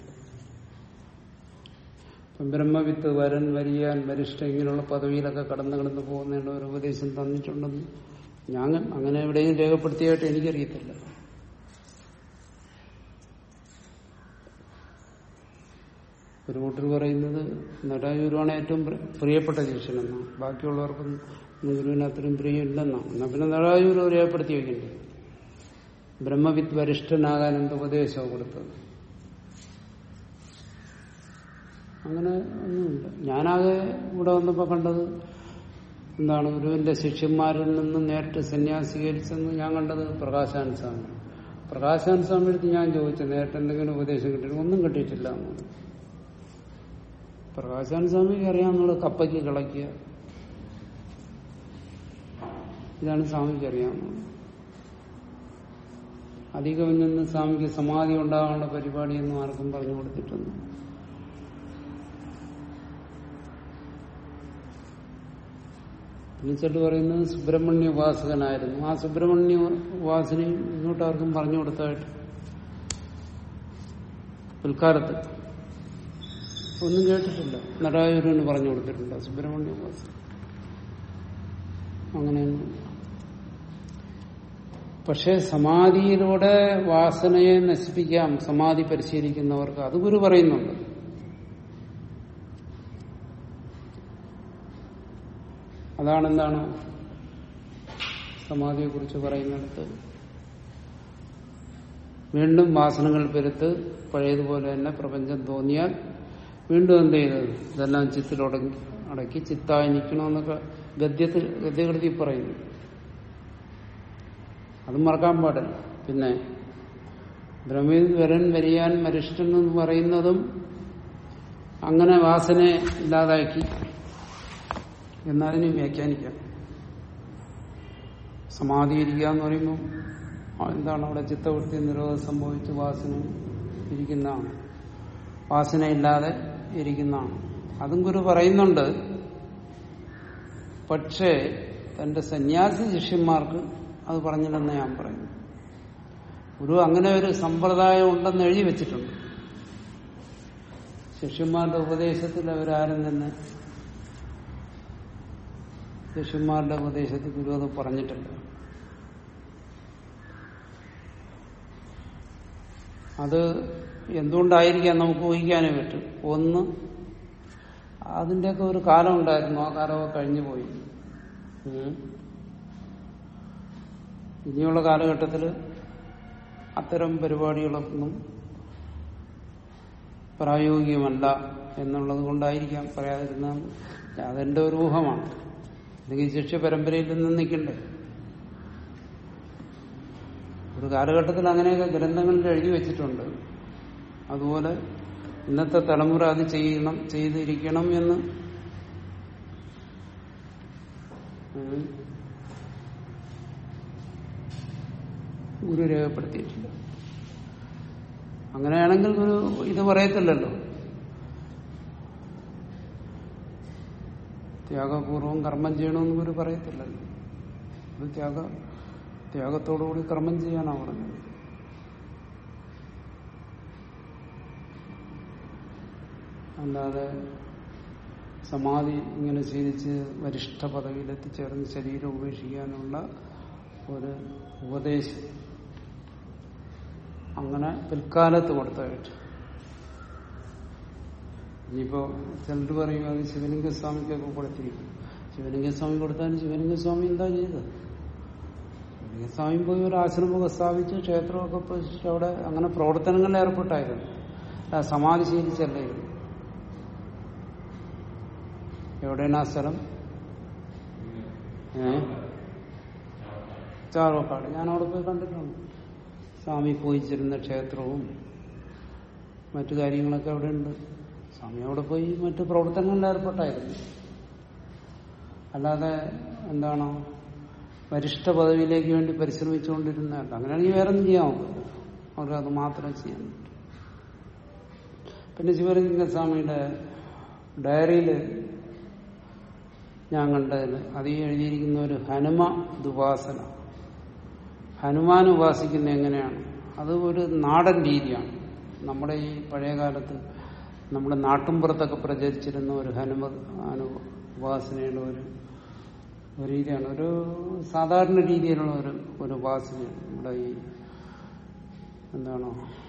ഇപ്പം ബ്രഹ്മവിത്ത് വരൻ വരിയാൻ വരിഷ്ഠ ഇങ്ങനെയുള്ള പദവിയിലൊക്കെ കടന്നു കടന്നു പോകുന്നതിനുള്ള ഒരു ഉപദേശം തന്നിട്ടുണ്ടെന്ന് ഞാൻ അങ്ങനെ എവിടെയും രേഖപ്പെടുത്തിയായിട്ട് എനിക്കറിയത്തില്ല ഒരു കൂട്ടർ പറയുന്നത് നടരാജുരുവാണ് ഏറ്റവും പ്രി- പ്രിയപ്പെട്ട ശിഷ്യനെന്നാണ് ബാക്കിയുള്ളവർക്കൊന്നും ഗുരുവിന് അത്രയും പ്രിയമില്ലെന്നാണ് എന്നാ പിന്നെ നടരാജൂർ രേഖപ്പെടുത്തി വെക്കണ്ടേ ബ്രഹ്മവിത്ത് വരിഷ്ഠനാകാൻ എന്ത് ഉപദേശമാണ് കൊടുത്തത് അങ്ങനെ ഒന്നുമില്ല ഞാനാകെ ഇവിടെ വന്നപ്പോ കണ്ടത് എന്താണ് ഗുരുവിന്റെ ശിഷ്യന്മാരിൽ നിന്ന് നേരിട്ട് സന്യാസീകരിച്ചെന്ന് ഞാൻ കണ്ടത് പ്രകാശാൻ സ്വാമി പ്രകാശാൻ സ്വാമി അടുത്ത് ഞാൻ ചോദിച്ചു നേരിട്ട് എന്തെങ്കിലും ഉപദേശം കിട്ടിയിട്ട് ഒന്നും കിട്ടിയിട്ടില്ല എന്ന് പ്രകാശാൻ സ്വാമിക്ക് അറിയാവുന്നത് കപ്പയ്ക്ക് കിളയ്ക്കുക ഇതാണ് സ്വാമിക്ക് അറിയാവുന്നത് അധികം നിന്ന് സ്വാമിക്ക് സമാധി ഉണ്ടാകാനുള്ള പരിപാടിയൊന്നും ആർക്കും പറഞ്ഞു കൊടുത്തിട്ടൊന്നും പിന്നിച്ചട്ട് പറയുന്നത് സുബ്രഹ്മണ്യ ഉപാസകനായിരുന്നു ആ സുബ്രഹ്മണ്യ ഉപാസനയും ഇങ്ങോട്ട് ആർക്കും പറഞ്ഞു കൊടുത്തായിട്ട് പിൽക്കാലത്ത് ഒന്നും കേട്ടിട്ടില്ല നടായൂരിന് പറഞ്ഞു കൊടുത്തിട്ടുണ്ട് സുബ്രഹ്മണ്യ ഉപാസന അങ്ങനെയൊന്നും പക്ഷെ സമാധിയിലൂടെ വാസനയെ നശിപ്പിക്കാം സമാധി പരിശീലിക്കുന്നവർക്ക് അത് ഗുരു പറയുന്നുണ്ട് അതാണെന്താണ് സമാധിയെ കുറിച്ച് പറയുന്നിടത്ത് വീണ്ടും വാസനകൾ പെരുത്ത് പഴയതുപോലെ തന്നെ പ്രപഞ്ചം തോന്നിയാൽ വീണ്ടും എന്ത് ചെയ്തത് ഇതെല്ലാം ചിത്തിലടക്കി അടക്കി ചിത്തായി നിൽക്കണമെന്നൊക്കെ ഗദ്യത്തിൽ ഗദ്യകൃതി പറയുന്നു അത് മറക്കാൻ പാടില്ല പിന്നെ ബ്രഹ്മയിൽ വരൻ വരിയാൻ മരിഷ്ടൻ എന്ന് പറയുന്നതും അങ്ങനെ വാസനയെ ഇല്ലാതാക്കി എന്നതിനെ വ്യാഖ്യാനിക്കാം സമാധിയിരിക്കുക എന്ന് പറയുമ്പോൾ ആ എന്താണ് അവിടെ ചിത്തവൃത്തി നിരോധം സംഭവിച്ച് വാസന ഇരിക്കുന്നതാണ് വാസനയില്ലാതെ ഇരിക്കുന്നതാണ് അതും ഗുരു പറയുന്നുണ്ട് പക്ഷേ തന്റെ സന്യാസി ശിഷ്യന്മാർക്ക് അത് പറഞ്ഞില്ലെന്ന് ഞാൻ പറയുന്നു ഗുരു അങ്ങനെ ഒരു സമ്പ്രദായം ഉണ്ടെന്ന് എഴുതി വെച്ചിട്ടുണ്ട് ശിഷ്യന്മാരുടെ ഉപദേശത്തിൽ അവരാരും തന്നെ ശിഷ്യന്മാരുടെ ഉപദേശത്തിൽ ഗുരു അത് പറഞ്ഞിട്ടില്ല അത് എന്തുകൊണ്ടായിരിക്കാം നമുക്ക് ഊഹിക്കാനേ പറ്റും ഒന്ന് അതിന്റെയൊക്കെ ഒരു കാലം ഉണ്ടായിരുന്നു ആ കാലമൊക്കെ കഴിഞ്ഞു പോയി ഉം. ഇനിയുള്ള കാലഘട്ടത്തിൽ അത്തരം പരിപാടികളൊന്നും പ്രായോഗികമല്ല എന്നുള്ളത് കൊണ്ടായിരിക്കാം പറയാതിരുന്ന അതെന്റെ ഒരു ഊഹമാണ് അല്ലെങ്കിൽ ശിക്ഷ പരമ്പരയിൽ നിന്ന് നിൽക്കണ്ടേ ഒരു കാലഘട്ടത്തിൽ അങ്ങനെയൊക്കെ ഗ്രന്ഥങ്ങളിൽ എഴുതി വെച്ചിട്ടുണ്ട് അതുപോലെ ഇന്നത്തെ തലമുറ അത് ചെയ്യണം ചെയ്തിരിക്കണം എന്ന് ഉം, ഗുരു രേഖപ്പെടുത്തിയിട്ടില്ല അങ്ങനെയാണെങ്കിൽ ഒരു ഇത് പറയത്തില്ലല്ലോ ത്യാഗപൂർവം കർമ്മം ചെയ്യണമെന്ന് ഒരു പറയത്തില്ലല്ലോ ഒരു ത്യാഗ ത്യാഗത്തോടുകൂടി കർമ്മം ചെയ്യാനാണ് പറഞ്ഞത് അല്ലാതെ സമാധി ഇങ്ങനെ ശീലിച്ച് വരിഷ്ഠ പദവിയിൽ എത്തിച്ചേർന്ന് ശരീരം ഉപേക്ഷിക്കാനുള്ള ഒരു ഉപദേശം അങ്ങനെ പിൽക്കാലത്ത് കൊടുത്തായിട്ട് ഇനിയിപ്പോ ചിലർ പറയും അത് ശിവലിംഗ സ്വാമിക്കൊക്കെ കൊടുത്തിരിക്കും ശിവലിംഗ സ്വാമി കൊടുത്താലും ശിവലിംഗ സ്വാമി എന്താ ചെയ്തത് ശിവലിംഗ സ്വാമി പോയി ഒരു ആശ്രമമൊക്കെ സ്ഥാപിച്ച് ക്ഷേത്രമൊക്കെ പ്രതിഷ്ഠിച്ച് അവിടെ അങ്ങനെ പ്രവർത്തനങ്ങളിൽ ഏർപ്പെട്ടായിരുന്നു ആ സമാധി ശീലിച്ചല്ലായിരുന്നു എവിടെയാണ് ആ സ്ഥലം ഏ ചാർവക്കാട് ഞാൻ അവിടെ പോയി കണ്ടിട്ടുണ്ട് സ്വാമി പോയിച്ചിരുന്ന ക്ഷേത്രവും മറ്റു കാര്യങ്ങളൊക്കെ അവിടെ ഉണ്ട് സ്വാമി അവിടെ പോയി മറ്റു പ്രവർത്തനങ്ങളിൽ ഏർപ്പെട്ടായിരുന്നു അല്ലാതെ എന്താണ് വരിഷ്ഠ പദവിയിലേക്ക് വേണ്ടി പരിശ്രമിച്ചുകൊണ്ടിരുന്നതല്ല അങ്ങനെയാണെങ്കിൽ വേറെ ഒന്നും ചെയ്യാൻ നോക്കില്ല അവർക്ക് അത് മാത്രമേ ചെയ്യാൻ പറ്റൂ പിന്നെ ശിവലിംഗസ്വാമിയുടെ ഡയറിയിൽ ഞാൻ കണ്ടതിൽ അത് ഈ എഴുതിയിരിക്കുന്ന ഒരു ഹനുമ ദുപാസന ഹനുമാൻ ഉപാസിക്കുന്ന എങ്ങനെയാണ് അത് ഒരു നാടൻ രീതിയാണ് നമ്മുടെ ഈ പഴയ കാലത്ത് നമ്മുടെ നാട്ടുംപുറത്തൊക്കെ പ്രചരിച്ചിരുന്ന ഒരു ഹനുമ അനു ഉപാസനയുടെ ഒരു ഒരു രീതിയാണ് ഒരു സാധാരണ രീതിയിലുള്ള ഒരു ഒരു ഉപാസനയാണ് നമ്മുടെ ഈ എന്താണോ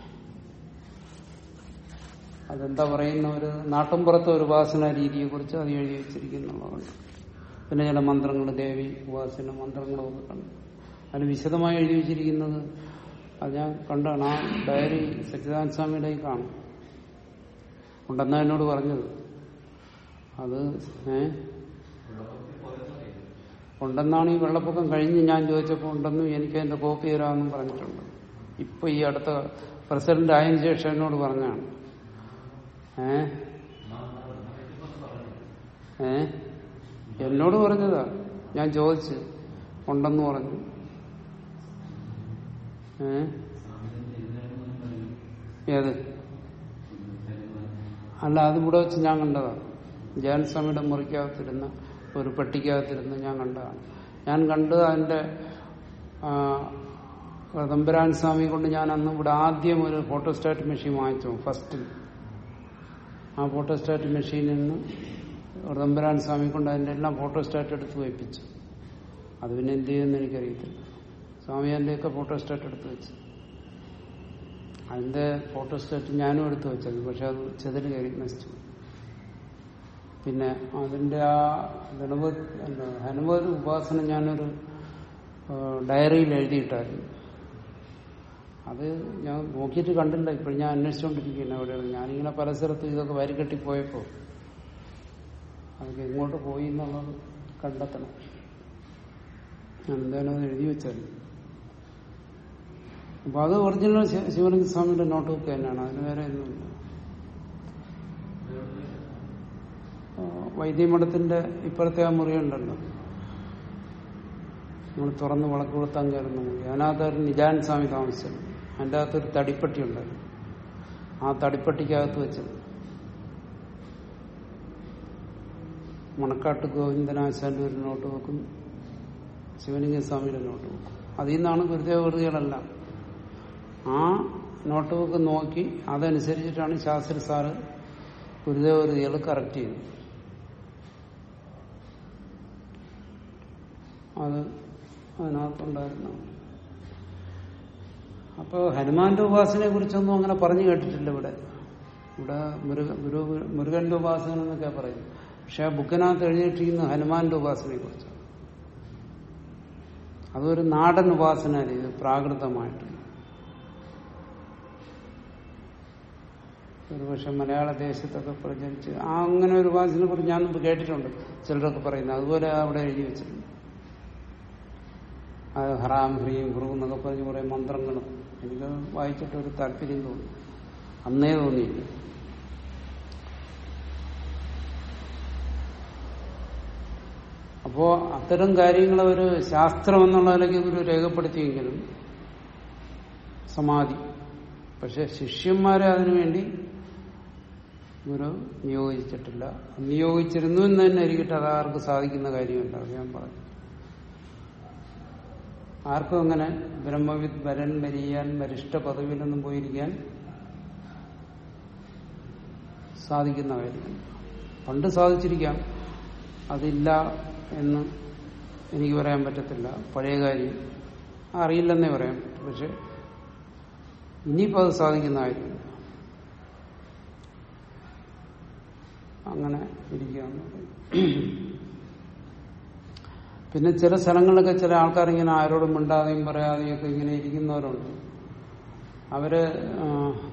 അതെന്താ പറയുന്ന ഒരു നാട്ടുംപുറത്തെ ഒരു ഉപാസന രീതിയെ കുറിച്ച് അത് എഴുതി വെച്ചിരിക്കുന്നുള്ളതുണ്ട് പിന്നെ ചില മന്ത്രങ്ങൾ ദേവി ഉപാസന മന്ത്രങ്ങളും ഒക്കെ കണ്ടു അതിൽ വിശദമായി എഴുതി വെച്ചിരിക്കുന്നത് അത് ഞാൻ കണ്ടാണ് ആ ഡയറി സച്ചിദാനന്ദ സ്വാമിയുടെ കയ്യിൽ കാണും ഉണ്ടെന്നാ എന്നോട് പറഞ്ഞത് അത് ഏ ഉണ്ടെന്നാണ് ഈ വെള്ളപ്പൊക്കം കഴിഞ്ഞ് ഞാൻ ചോദിച്ചപ്പോൾ ഉണ്ടെന്നും എനിക്ക് അതിന്റെ കോപ്പി തരാമെന്നും പറഞ്ഞിട്ടുണ്ട് ഇപ്പൊ ഈ അടുത്ത പ്രസിഡന്റ് ആയതിനു ശേഷം എന്നോട് പറഞ്ഞാണ് ഏ ഏ എന്നോട് പറഞ്ഞതാ ഞാൻ ചോദിച്ചു ഉണ്ടെന്ന് പറഞ്ഞു ഏ ഏത് അല്ല അത് ഇവിടെ വെച്ച് ഞാൻ കണ്ടതാ ജയൻ സ്വാമിയുടെ മുറിക്കകത്തിരുന്ന ഒരു പെട്ടിക്കകത്തിരുന്ന് ഞാൻ കണ്ടതാണ് ഞാൻ കണ്ട് അതിന്റെ തമ്പുരാൻ സ്വാമി കൊണ്ട് ഞാൻ അന്ന് ഇവിടെ ആദ്യം ഒരു ഫോട്ടോസ്റ്റാറ്റ് മെഷീൻ വാങ്ങിച്ചു ഫസ്റ്റിൽ ആ ഫോട്ടോസ്റ്റാറ്റ് മെഷീനിൽ നിന്ന് തമ്പുരാൻ സ്വാമി കൊണ്ട് അതിന്റെ എല്ലാം ഫോട്ടോസ്റ്റാറ്റ് എടുത്ത് വയ്പ്പിച്ചു അത് പിന്നെ എന്ത് ചെയ്യുമെന്ന് എനിക്കറിയത്തില്ല സ്വാമി അതിന്റെയൊക്കെ ഫോട്ടോസ്റ്റാറ്റ് എടുത്ത് വെച്ചു അതിന്റെ ഫോട്ടോസ്റ്റാറ്റ് ഞാനും എടുത്തു വെച്ചത് പക്ഷെ അത് ചെതിൽ കയറി നശിച്ചു പിന്നെ അതിന്റെ ആ ഗണപതി എന്താ ഹനുമതി ഉപാസന ഞാനൊരു ഡയറിയിൽ എഴുതിയിട്ടായിരുന്നു അത് ഞാൻ നോക്കിയിട്ട് കണ്ടില്ല ഇപ്പോഴും ഞാൻ അന്വേഷിച്ചുകൊണ്ടിരിക്കുകയാണ് എവിടെയാണ് ഞാനിങ്ങനെ പല സ്ഥലത്തും ഇതൊക്കെ വരികെട്ടി പോയപ്പോ അതൊക്കെ എങ്ങോട്ട് പോയി എന്നുള്ളത് കണ്ടെത്തണം ഞാൻ എന്തായാലും അത് എഴുതി വെച്ചാൽ അപ്പൊ അത് ഒറിജിനൽ ശിവലിംഗ സ്വാമിയുടെ നോട്ട് ബുക്ക് തന്നെയാണ് അതിന് വേറെ ഒന്നുമില്ല വൈദ്യമഠത്തിന്റെ ഇപ്പുറത്തെ ആ മുറിയുണ്ടല്ലോ നമ്മൾ തുറന്ന് വിളക്ക് കൊടുത്താൻ കയറുന്ന മുറി അതിനകത്തൊരു നിജാൻ സ്വാമി താമസിച്ചത് അതിൻ്റെ അകത്തൊരു തടിപ്പട്ടി ഉണ്ടായിരുന്നു ആ തടിപ്പട്ടിക്കകത്ത് വെച്ചത് മണക്കാട്ട് ഗോവിന്ദനാശാന്റെ ഒരു നോട്ട് വെക്കും ശിവലിംഗ സ്വാമിയുടെ നോട്ട് വെക്കും അതിൽ നിന്നാണ് ഗുരുദേവ കൃതികളെല്ലാം ആ നോട്ട് ബുക്ക് നോക്കി അതനുസരിച്ചിട്ടാണ് ശാസ്ത്രി സാറ് ഗുരുദേവ കൃതികൾ കറക്റ്റ് ചെയ്തത് അത് അതിനകത്തുണ്ടായിരുന്നു അപ്പോൾ ഹനുമാന്റെ ഉപാസനയെ കുറിച്ചൊന്നും അങ്ങനെ പറഞ്ഞു കേട്ടിട്ടില്ല ഇവിടെ ഇവിടെ മുരുക ഗുരു മുരുകന്റെ ഉപാസന എന്നൊക്കെ പറയുന്നു പക്ഷെ ആ ബുക്കിനകത്ത് എഴുതിയിട്ടിരിക്കുന്ന ഹനുമാന്റെ ഉപാസനയെ കുറിച്ച് അതൊരു നാടൻ ഉപാസന രീതി പ്രാകൃതമായിട്ട് ഒരുപക്ഷെ മലയാള ദേശത്തൊക്കെ പ്രചരിച്ച് ആ അങ്ങനെ ഒരു ഉപാസനെ കുറിച്ച് ഞാൻ മുമ്പ് കേട്ടിട്ടുണ്ട് ചിലരൊക്കെ പറയുന്നത് അതുപോലെ അവിടെ എഴുതി വെച്ചിട്ടുണ്ട് അത് ഹറാം ഹ്രീം ഹ്രൂ എന്നൊക്കെ പറഞ്ഞ് കുറെ മന്ത്രങ്ങളും എനിക്ക് വായിച്ചിട്ട് ഒരു താല്പര്യം തോന്നി അന്നേ തോന്നിയില്ല അപ്പോ അത്തരം കാര്യങ്ങൾ ഒരു ശാസ്ത്രം എന്നുള്ള നിലയ്ക്ക് ഒരു രേഖപ്പെടുത്തിയെങ്കിലും സമാധി പക്ഷെ ശിഷ്യന്മാരെ അതിനുവേണ്ടി ഗുരു നിയോഗിച്ചിട്ടില്ല നിയോഗിച്ചിരുന്നു എന്ന് തന്നെ ഇരിക്കട്ടെ അത് ആർക്ക് സാധിക്കുന്ന കാര്യമല്ല അത് ഞാൻ പറഞ്ഞു ആർക്കും അങ്ങനെ ബ്രഹ്മവിദ് വരൻ വരിയാൻ വരിഷ്ഠ പദവിയിലൊന്നും പോയിരിക്കാൻ സാധിക്കുന്ന കാര്യമല്ല പണ്ട് സാധിച്ചിരിക്കാം അതില്ല എന്ന് എനിക്ക് പറയാൻ പറ്റത്തില്ല പഴയ കാര്യം അറിയില്ലെന്നേ പറയാൻ പറ്റും പക്ഷെ ഇനിയിപ്പോൾ അത് സാധിക്കുന്ന കാര്യമില്ല അങ്ങനെ ഇരിക്കുകയെന്ന് പറയും പിന്നെ ചില സ്ഥലങ്ങളിലൊക്കെ ചില ആൾക്കാർ ഇങ്ങനെ ആരോടും മിണ്ടാതെയും പറയാതെയും ഒക്കെ ഇങ്ങനെ ഇരിക്കുന്നവരുണ്ട് അവര് ആ,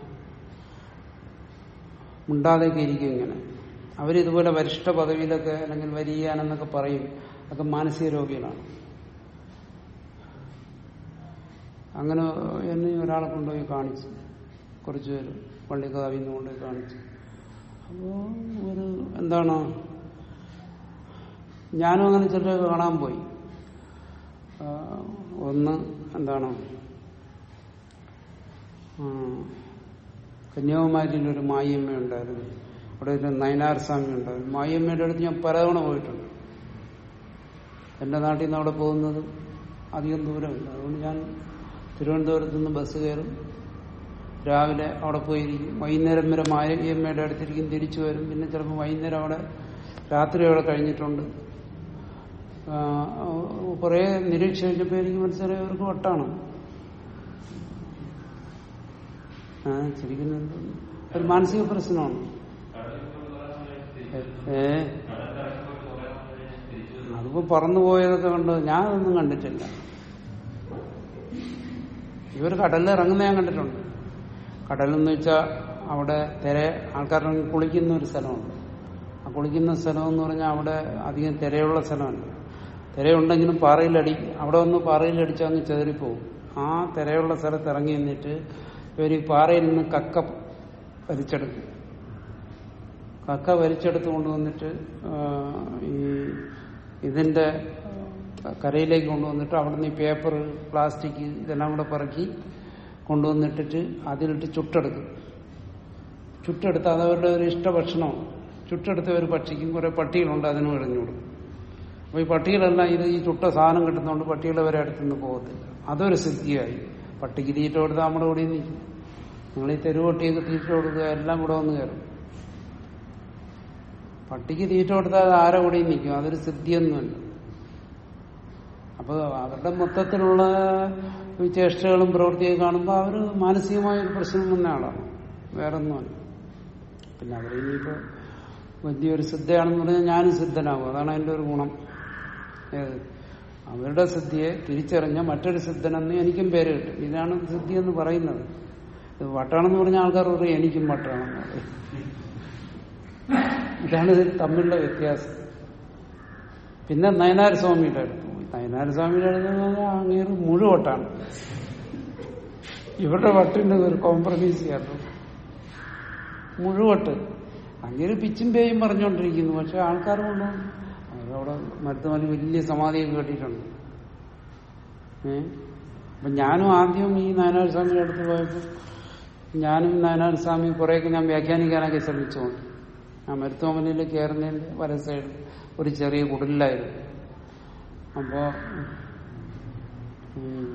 മിണ്ടാതെയൊക്കെ ഇരിക്കും ഇങ്ങനെ അവരിതുപോലെ വരിഷ്ഠ പദവിയിലൊക്കെ അല്ലെങ്കിൽ വരിയാനെന്നൊക്കെ പറയും അതൊക്കെ മാനസിക രോഗികളാണ് അങ്ങനെ എന്നെ ഒരാളെ കൊണ്ടുപോയി കാണിച്ചു കുറച്ചു പേര് പള്ളിക്കാവിൽ നിന്ന് കൊണ്ടുപോയി കാണിച്ചു അപ്പോൾ ഒരു എന്താണ് ഞാനും അങ്ങനെ ചിലരൊക്കെ കാണാൻ പോയി ആ, ഒന്ന് എന്താണ് ആ, കന്യാകുമാരിയിൽ ഒരു മായിയമ്മ ഉണ്ടായിരുന്നു അവിടെ ഒരു നയനാർ സ്വാമി ഉണ്ടായിരുന്നു മായിയമ്മയുടെ അടുത്ത് ഞാൻ പലതവണ പോയിട്ടുണ്ട് എന്റെ നാട്ടിൽ നിന്ന് അവിടെ പോകുന്നത് അധികം ദൂരമില്ല അതുകൊണ്ട് ഞാൻ തിരുവനന്തപുരത്ത് നിന്ന് ബസ് കയറും രാവിലെ അവിടെ പോയിരിക്കും വൈകുന്നേരം വരെ മായമ്മയുടെ അടുത്തിരിക്കും തിരിച്ചു വരും പിന്നെ ചിലപ്പോൾ വൈകുന്നേരം അവിടെ രാത്രി അവിടെ കഴിഞ്ഞിട്ടുണ്ട് ആ, കുറേ നിരീക്ഷിച്ചപ്പോൾ എനിക്ക് മനസ്സിലായി അവർക്ക് വട്ടാണ് ആ ചിരിക്കുന്നുണ്ട് ഒരു മാനസിക പ്രശ്നമാണ് ഏ അതിപ്പോ പറന്നു പോയതൊക്കെ കണ്ട് ഞാനതൊന്നും കണ്ടിട്ടില്ല ഇവർ കടലിൽ ഇറങ്ങുന്ന ഞാൻ കണ്ടിട്ടുണ്ട് കടലെന്ന് വെച്ചാൽ അവിടെ തിര ആൾക്കാർ ഇറങ്ങി കുളിക്കുന്ന ഒരു സ്ഥലമുണ്ട് ആ കുളിക്കുന്ന സ്ഥലം എന്ന് പറഞ്ഞാൽ അവിടെ അധികം തിരയുള്ള സ്ഥലമല്ല തിരയുണ്ടെങ്കിലും പാറയിലടി അവിടെ ഒന്ന് പാറയിലടിച്ചാൽ അങ്ങ് ചെതറിപ്പോവും ആ തിരയുള്ള സ്ഥലത്ത് ഇറങ്ങി നിന്നിട്ട് ഇവർ ഈ പാറയിൽ നിന്ന് കക്ക വലിച്ചെടുക്കും കക്ക വലിച്ചെടുത്ത് കൊണ്ടുവന്നിട്ട് ആ, ഈ ഇതിന്റെ കരയിലേക്ക് കൊണ്ടുവന്നിട്ട് അവിടുന്ന് ഈ പേപ്പർ പ്ലാസ്റ്റിക് ഇതെല്ലാം കൂടെ പറക്കി കൊണ്ടുവന്നിട്ടിട്ട് അതിലിട്ട് ചുട്ടെടുക്കും ചുട്ടെടുത്ത് അത് അവരുടെ ഒരു ഇഷ്ടഭക്ഷണമാണ് ചുട്ടെടുത്ത ഒരു പക്ഷിക്കും കുറെ പട്ടികളുണ്ട് അതിനും എറിഞ്ഞു കൊടുക്കും അപ്പൊ ഈ പട്ടികളെല്ലാം ഇത് ഈ ചുട്ട സാധനം കിട്ടുന്നതുകൊണ്ട് പട്ടികൾ വരെ അടുത്തുനിന്ന് പോകത്തില്ല അതൊരു സിദ്ധിയായി പട്ടിക്ക് തീറ്റ കൊടുത്താൽ നമ്മുടെ കൂടെ നിൽക്കും നിങ്ങൾ ഈ തെരുവട്ടിയൊക്കെ തീറ്റ കൊടുക്കുക എല്ലാം കൂടെ വന്ന് കയറും പട്ടിക്ക് തീറ്റ കൊടുത്താൽ അത് ആരെ കൂടെയും നിൽക്കും അതൊരു സിദ്ധിയൊന്നുമല്ല അപ്പൊ അവരുടെ മൊത്തത്തിലുള്ള ഈ ചേഷ്ടകളും പ്രവൃത്തിയൊക്കെ കാണുമ്പോൾ അവർ മാനസികമായ ഒരു പ്രശ്നം വന്ന ആളാണ് വേറൊന്നുമല്ല പിന്നെ അവരിനിയിപ്പോ വലിയൊരു സിദ്ധയാണെന്ന് പറഞ്ഞാൽ ഞാനും സിദ്ധനാകും അതാണ് അതിന്റെ ഒരു ഗുണം ഏത് അവരുടെ സിദ്ധിയെ തിരിച്ചറിഞ്ഞ മറ്റൊരു സിദ്ധനെന്ന് എനിക്കും പേര് കിട്ടും ഇതാണ് സിദ്ധി എന്ന് പറയുന്നത് ഇത് വട്ടാണെന്ന് പറഞ്ഞ ആൾക്കാർ പറയും എനിക്കും വട്ടാണെന്ന് പറയും ഇതാണ് ഇതിൽ തമ്മിലുള്ള വ്യത്യാസം പിന്നെ നയനാർ സ്വാമിയുടെ അടുത്ത് പോയി നയനാർ സ്വാമിയുടെ അടുത്ത് എന്ന് പറഞ്ഞാൽ അങ്ങേറ് മുഴുവട്ടാണ് ഇവരുടെ വട്ടിന്റെ ഒരു കോംപ്രമൈസ് ചെയ്യാറുണ്ട് മുഴുവട്ട് അങ്ങനെ പിച്ചും പേയും പറഞ്ഞുകൊണ്ടിരിക്കുന്നു പക്ഷെ ആൾക്കാർ കൊണ്ടുപോകും അവരവിടെ മരുത്തുമലി വലിയ സമാധിയൊക്കെ കെട്ടിയിട്ടുണ്ട് ഏ അപ്പൊ ഞാനും ആദ്യം ഈ നായനാർ സ്വാമിയുടെ അടുത്ത് പോയപ്പോൾ ഞാനും നായനാർ സ്വാമി കുറേയൊക്കെ ഞാൻ വ്യാഖ്യാനിക്കാനൊക്കെ ശ്രമിച്ചുകൊണ്ട് ആ മരുത്തുമലയിൽ കയറുന്നതിന്റെ വല സൈഡിൽ ഒരു ചെറിയ കുടിലായിരുന്നു അപ്പോ ഉം,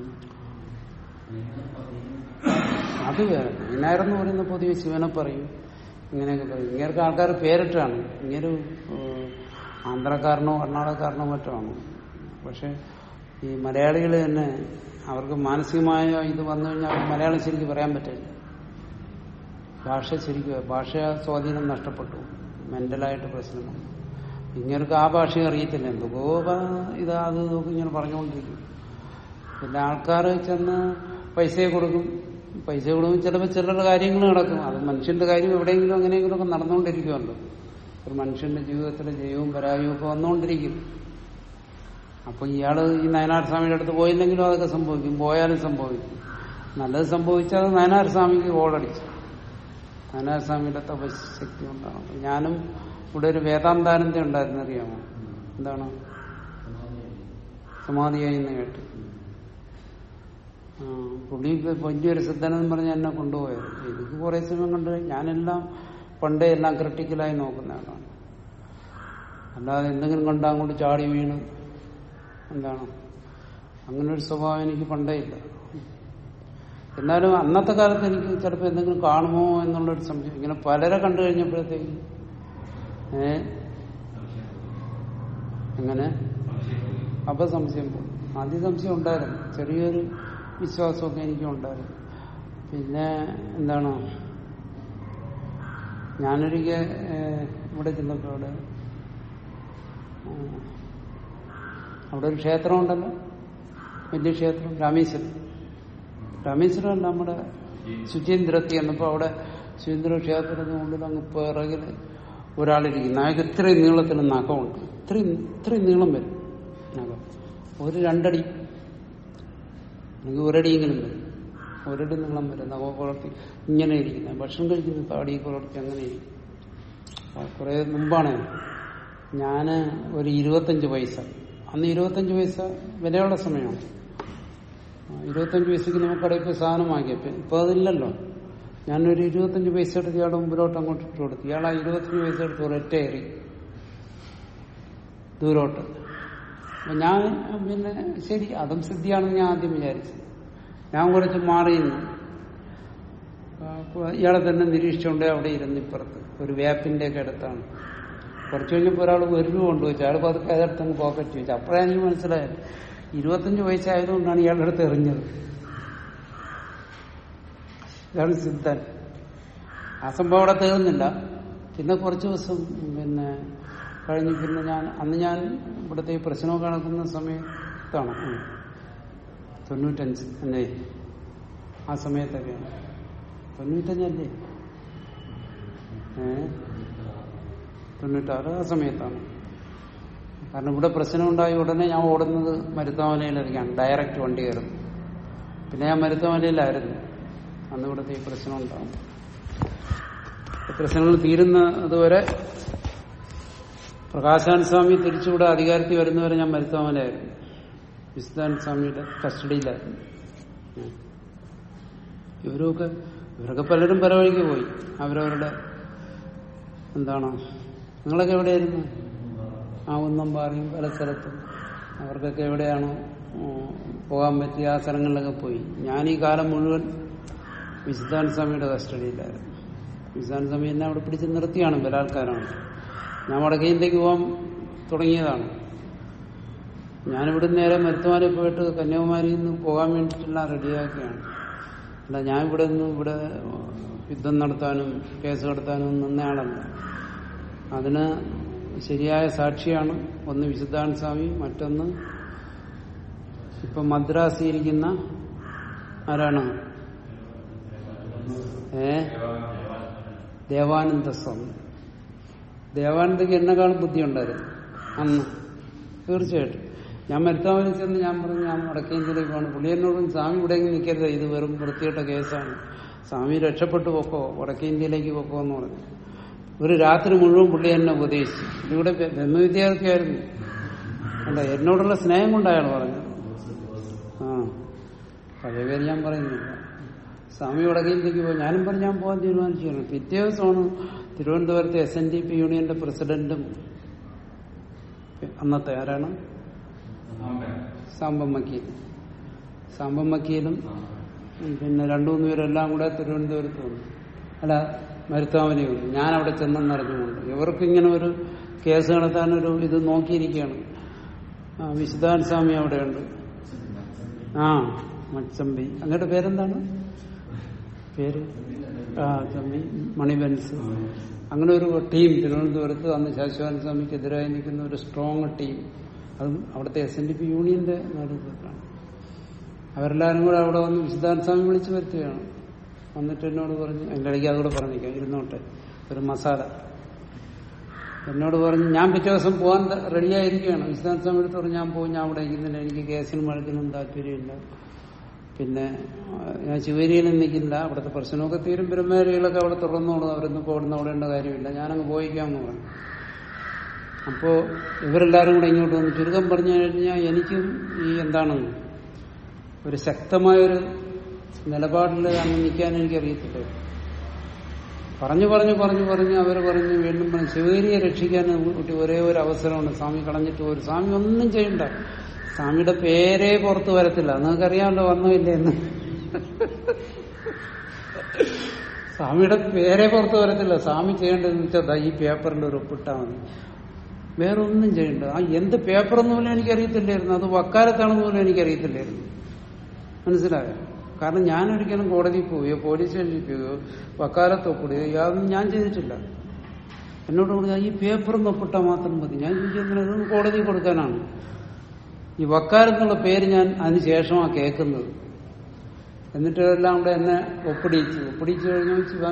അത് വേറെ ഇനാരെന്ന് പറയുന്ന പൊതുവെ ശിവനെ പറയും ഇങ്ങനെയൊക്കെ പറയും ഇങ്ങനത്തെ ആൾക്കാർ പേരിട്ടാണ് ഇങ്ങനെ ആന്ധ്രക്കാരനോ കർണാടകക്കാരനോ മറ്റോ ആണ് പക്ഷെ ഈ മലയാളികൾ തന്നെ അവർക്ക് മാനസികമായ ഇത് വന്നു കഴിഞ്ഞാൽ അവർക്ക് മലയാളം ശരിക്കും പറയാൻ പറ്റില്ല ഭാഷ ശരിക്കും ഭാഷ സ്വാധീനം നഷ്ടപ്പെട്ടു മെന്റലായിട്ട് പ്രശ്നമാണ് ഇങ്ങനൊക്കെ ആ ഭാഷ അറിയത്തില്ല എന്തൊക്കെയോ പ- ഇതാ അത് ഇതൊക്കെ ഇങ്ങനെ പറഞ്ഞുകൊണ്ടിരിക്കും പിന്നെ ആൾക്കാർ ചെന്ന് പൈസയെ കൊടുക്കും പൈസ കൊടുക്കും ചിലപ്പോൾ ചിലരുടെ കാര്യങ്ങൾ നടക്കും അത് മനുഷ്യന്റെ കാര്യം എവിടെയെങ്കിലും അങ്ങനെയെങ്കിലും ഒക്കെ നടന്നുകൊണ്ടിരിക്കുമല്ലോ ഒരു മനുഷ്യന്റെ ജീവിതത്തിലെ ജയവും പരാജയവും ഒക്കെ വന്നുകൊണ്ടിരിക്കും അപ്പൊ ഇയാള് ഈ നയനാർ സ്വാമിയുടെ അടുത്ത് പോയില്ലെങ്കിലും അതൊക്കെ സംഭവിക്കും പോയാലും സംഭവിക്കും നല്ലത് സംഭവിച്ചാൽ അത് നയനാർ സ്വാമിക്ക് ഗോളടിച്ചു നയനാർ സ്വാമിയുടെ തപശക്തി കൊണ്ടാണ് അപ്പൊ ഞാനും ഇവിടെ ഒരു വേദാന്താനന്ദ ഉണ്ടായിരുന്നു അറിയാമോ എന്താണ് സമാധിയായി എന്ന് കേട്ടു ആ, പുള്ളി ഇപ്പൊ വലിയൊരു സിദ്ധനെന്ന് പറഞ്ഞ് എന്നെ കൊണ്ടുപോയത് എനിക്ക് കുറെ സമയം കണ്ട് ഞാനെല്ലാം പണ്ടേ എല്ലാം ക്രിട്ടിക്കലായി നോക്കുന്ന ആളാണ് അല്ലാതെ എന്തെങ്കിലും കണ്ട് അങ്ങോട്ട് ചാടി വീണ് എന്താണ് അങ്ങനെ ഒരു സ്വഭാവം എനിക്ക് പണ്ടേ ഇല്ല എന്നാലും അന്നത്തെ കാലത്ത് എനിക്ക് ചിലപ്പോൾ എന്തെങ്കിലും കാണുമോ എന്നുള്ളൊരു സംശയം ഇങ്ങനെ പലരെ കണ്ടു കഴിഞ്ഞപ്പോഴത്തേക്ക് ഏ അങ്ങനെ അപ്പൊ സംശയം പോയി ആദ്യം സംശയം ഉണ്ടായിരുന്നു ചെറിയൊരു വിശ്വാസമൊക്കെ എനിക്കും ഉണ്ടായിരുന്നു പിന്നെ എന്താണ് ഞാനൊരിക്കൽ ഇവിടെ ചെന്നപ്പോൾ അവിടെ ആ, അവിടെ ഒരു ക്ഷേത്രം ഉണ്ടല്ലോ വലിയ ക്ഷേത്രം രാമേശ്വരം രാമേശ്വരം അല്ല നമ്മുടെ ശുചീന്ദ്രത്തി എന്നപ്പോ അവിടെ ശുചീന്ദ്ര ക്ഷേത്രത്തിന് മുമ്പിൽ അങ്ങ് പിറകില് ഒരാളിരിക്കുന്നു അയാൾക്ക് ഇത്രയും നീളത്തിൽ നഖമുണ്ട് ഇത്രയും ഇത്രയും നീളം വരും നഖം ഒരു രണ്ടടി അല്ലെങ്കിൽ ഒരടിയെങ്കിലും വരും ഒരടി നീളം വരും നഖം പുലർത്തി ഇങ്ങനെ ഇരിക്കുന്നത് ഭക്ഷണം കഴിക്കുന്ന താടി പുലർത്തി അങ്ങനെ ഇരിക്കും കുറെ മുമ്പാണ് ഞാന് ഒരു ഇരുപത്തഞ്ച് പൈസ അന്ന് ഇരുപത്തഞ്ച് പൈസ വിലയുള്ള സമയമാണ് ആ, ഇരുപത്തഞ്ച് പൈസക്ക് നമുക്കടെ ഇപ്പൊ സാധനം വാങ്ങിയപ്പോ ഇപ്പൊ അതില്ലല്ലോ ഞാനൊരു ഇരുപത്തഞ്ച് പൈസ എടുത്ത് ഇയാളുടെ മുമ്പിലോട്ട് അങ്ങോട്ട് ഇട്ട് കൊടുത്തു ഇയാൾ ആ ഇരുപത്തഞ്ച് പൈസ എടുത്ത് ഒരൊറ്റ ഏറി ദൂരോട്ട് അപ്പൊ ഞാൻ പിന്നെ ശരി അതും സിദ്ധിയാണെന്ന് ഞാൻ ആദ്യം വിചാരിച്ചു ഞാൻ കുറച്ച് മാറി നിന്നു ആ, അപ്പൊ ഇയാളെ തന്നെ നിരീക്ഷിച്ചുകൊണ്ട് അവിടെ ഇരുന്ന് ഇപ്പുറത്ത് ഒരു വേപ്പിന്റെ ഒക്കെ അടുത്താണ് കുറച്ച് കഴിഞ്ഞപ്പോൾ ഒരാൾ ഒരു കൊണ്ടുവച്ചു അയാൾ പതുക്കെ അതെടുത്തങ്ങ് പോക്കറ്റ് വെച്ചു അപ്പോഴാണ് എനിക്ക് മനസ്സിലായത് ഇരുപത്തഞ്ച് വയസ്സായതുകൊണ്ടാണ് ഇയാളുടെ അടുത്ത് എറിഞ്ഞത് ഇതാണ് സിദ്ധൻ ആ സംഭവം അവിടെ തീർന്നില്ല പിന്നെ കുറച്ച് ദിവസം പിന്നെ കഴിഞ്ഞ് പിന്നെ ഞാൻ അന്ന് ഞാൻ ഇവിടുത്തെ ഈ പ്രശ്നമൊക്കെ നടക്കുന്ന സമയത്താണ് ഉം. തൊണ്ണൂറ്റഞ്ച് അല്ലേ ആ സമയത്തൊക്കെയാണ് തൊണ്ണൂറ്റഞ്ചല്ലേ ഏ തൊണ്ണൂറ്റാറ് ആ സമയത്താണ് കാരണം ഇവിടെ പ്രശ്നമുണ്ടായി ഉടനെ ഞാൻ ഓടുന്നത് മരുത്താമലയിലിരിക്കുകയാണ് ഡയറക്റ്റ് വണ്ടി കയറുന്നു പിന്നെ ഞാൻ മരുത്താമലയിലായിരുന്നു അന്ന് ഇവിടുത്തെ ഈ പ്രശ്നം ഉണ്ടാവും ഈ പ്രശ്നങ്ങൾ തീരുന്ന അതുവരെ പ്രകാശാൻ സ്വാമി തിരിച്ചുകൂടെ അധികാരത്തിൽ വരുന്നവരെ ഞാൻ മരുത്താമലയായിരുന്നു വിശുദ്ധാൻ സ്വാമിയുടെ കസ്റ്റഡിയിലായിരുന്നു ഉം. ഇവരൊക്കെ ഇവരൊക്കെ പലരും പല വഴിക്ക് പോയി അവരവരുടെ എന്താണ് നിങ്ങളൊക്കെ എവിടെയായിരുന്നു ആ ഒന്നും പറയും പല സ്ഥലത്തും അവർക്കൊക്കെ എവിടെയാണോ ഉം, പോകാൻ പറ്റിയ ആ സ്ഥലങ്ങളിലൊക്കെ പോയി ഞാൻ ഈ കാലം മുഴുവൻ വിശുദ്ധാൻ സ്വാമിയുടെ കസ്റ്റഡിയിലായിരുന്നു വിശുദ്ധാൻ സ്വാമി എന്നെ അവിടെ പിടിച്ച് നിർത്തിയാണ് ബലാത്കാരമാണ് ഞാൻ വടക്കേന്ത്യക്ക് പോകാൻ തുടങ്ങിയതാണ് ഞാനിവിടെ നേരെ മരുത്തുമാരി പോയിട്ട് കന്യാകുമാരിയിൽ നിന്ന് പോകാൻ വേണ്ടിയിട്ടെല്ലാം റെഡിയാക്കുകയാണ് അല്ല ഞാൻ ഇവിടെ നിന്ന് ഇവിടെ യുദ്ധം നടത്താനും കേസ് നടത്താനും നിന്നയാളല്ല അതിന് ശരിയായ സാക്ഷിയാണ് ഒന്ന് വിശുദ്ധാൻ സ്വാമി മറ്റൊന്ന് ഇപ്പൊ മദ്രാസിൽ ഇരിക്കുന്ന ആരാണ് ഏ ദേവാനന്ദ സ്വാമി ദേവാനന്ദക്ക് എന്നെക്കാളും ബുദ്ധിയുണ്ടായിരുന്നു അന്ന് തീർച്ചയായിട്ടും ഞാൻ മരുത്താമലിൽ ചെന്ന് ഞാൻ പറഞ്ഞു ഞാൻ വടക്കേന്ത്യയിലേക്ക് പോകണം പുള്ളി എന്നോടും സ്വാമി ഇവിടെ നിൽക്കരുത് ഇത് വെറും വൃത്തികെട്ട കേസാണ് സ്വാമി രക്ഷപ്പെട്ടു പൊക്കോ വടക്കേന്ത്യയിലേക്ക് പൊക്കോ എന്ന് പറഞ്ഞു ഒരു രാത്രി മുഴുവൻ പുള്ളി എന്നെ ഉപദേശിച്ചു ഇവിടെ ബ്രഹ്മവിദ്യാർത്ഥിയായിരുന്നു അല്ല എന്നോടുള്ള സ്നേഹം കൊണ്ട് അയാൾ പറഞ്ഞു ആ പഴയ പേര് ഞാൻ പറയുന്നില്ല സ്വാമി വടക്കേന്ത്യക്ക് പോയി ഞാനും പറഞ്ഞു ഞാൻ പോകാൻ തീരുമാനിച്ചു പിറ്റേ ദിവസമാണ് തിരുവനന്തപുരത്തെ എസ് എൻ ഡി പി യൂണിയന്റെ പ്രസിഡന്റും അന്നത്തെ ആരാണ് സാമ്പം വക്കീൽ സാമ്പം വക്കീലും പിന്നെ രണ്ടു മൂന്ന് പേരെല്ലാം കൂടെ തിരുവനന്തപുരത്ത് വന്നു അല്ല മരുത്താമലി വന്നു ഞാൻ അവിടെ ചെന്നെന്നറിഞ്ഞുകൊണ്ട് ഇവർക്ക് ഇങ്ങനെ ഒരു കേസ് നടത്താനൊരു ഇത് നോക്കിയിരിക്കുകയാണ് ആ വിശുദ്ധാൻ സ്വാമി അവിടെയുണ്ട് ആ മച്ചമ്പി അങ്ങയുടെ പേരെന്താണ് പേര് ആ ചമ്പി മണിബൻസ് അങ്ങനെ ഒരു ടീം തിരുവനന്തപുരത്ത് അന്ന് ശാശ്വതൻ സ്വാമിക്കെതിരായി നിൽക്കുന്ന ഒരു സ്ട്രോങ് ടീം അത് അവിടുത്തെ എസ് എൻ ഡി പി യൂണിയന്റെ നേതൃത്വത്തിലാണ് അവരെല്ലാവരും കൂടെ അവിടെ വന്ന് വിശുദ്ധാൻ സ്വാമി വിളിച്ചു വരുത്തുകയാണ് വന്നിട്ട് എന്നോട് പറഞ്ഞു എൻ്റെ ഇടയ്ക്ക് അതുകൂടെ പറഞ്ഞേക്കാം ഇരുന്നോട്ടെ ഒരു മസാല എന്നോട് പറഞ്ഞു ഞാൻ പിറ്റേ ദിവസം പോകാൻ റെഡിയായിരിക്കുകയാണ് വിശുദ്ധാൻ സ്വാമി എടുത്ത് പറഞ്ഞു ഞാൻ പോകും ഞാൻ അവിടെ ഇരിക്കുന്നില്ല എനിക്ക് കേസിനും വഴക്കിനും താല്പര്യമില്ല പിന്നെ ആ, ഞാൻ ശിവരിയിലും നിൽക്കില്ല അവിടുത്തെ പ്രശ്നമൊക്കെ തീരും ബ്രഹ്മേരികളൊക്കെ അവിടെ തുറന്നോളൂ അവരൊന്നും ഇപ്പോൾ ഇവിടുന്ന് ഓടേണ്ട കാര്യമില്ല ഞാനങ്ങ് പോയിക്കാമെന്ന് പറഞ്ഞു അപ്പോ ഇവരെല്ലാരും കൂടെ ഇങ്ങോട്ട് വന്നു ചുരുക്കം പറഞ്ഞു കഴിഞ്ഞാൽ എനിക്കും ഈ എന്താണ് ഒരു ശക്തമായൊരു നിലപാടിൽ അന്ന് നിൽക്കാൻ എനിക്കറിയത്തില്ല പറഞ്ഞു പറഞ്ഞു പറഞ്ഞു പറഞ്ഞു അവർ പറഞ്ഞു വീണ്ടും പറഞ്ഞു ശിവഗിരിയെ രക്ഷിക്കാൻ കുട്ടി ഒരേ ഒരു അവസരമുണ്ട് സ്വാമി കളഞ്ഞിട്ട് ഒരു സ്വാമി ഒന്നും ചെയ്യണ്ട സ്വാമിയുടെ പേരേ പുറത്തു വരത്തില്ല നിങ്ങൾക്കറിയാമല്ലോ വന്നോ ഇല്ലേ എന്ന് സ്വാമിയുടെ പേരെ പുറത്തു വരത്തില്ല സ്വാമി ചെയ്യേണ്ടതെന്ന് വെച്ചാൽ ദാ ഈ പേപ്പറിൽ ഒരു ഒപ്പിട്ടാ മതി വേറെ ഒന്നും ചെയ്യണ്ട ആ എന്ത് പേപ്പറെന്ന് പോലും എനിക്കറിയത്തില്ലായിരുന്നു അത് വക്കാലത്താണെന്ന് പോലും എനിക്കറിയത്തില്ലായിരുന്നു മനസ്സിലായോ കാരണം ഞാൻ ഒരിക്കലും കോടതിയിൽ പോവുകയോ പോലീസ് സ്റ്റേഷനിൽ പോവുകയോ വക്കാലത്ത് ഒപ്പിടുകയോ യാതൊന്നും ഞാൻ ചെയ്തിട്ടില്ല എന്നോട് പറഞ്ഞാൽ ഈ പേപ്പറൊന്ന് ഒപ്പിട്ടാൽ മാത്രം മതി ഞാൻ ചോദിക്കുന്നത് ഇത് കോടതി കൊടുക്കാനാണ് ഈ വക്കാലത്തുള്ള പേര് ഞാൻ അതിന് ശേഷമാണ് കേൾക്കുന്നത് എന്നിട്ട് എല്ലാം കൂടെ എന്നെ ഒപ്പിടിച്ചു ഒപ്പിടിച്ചു കഴിഞ്ഞു ശിവാൻ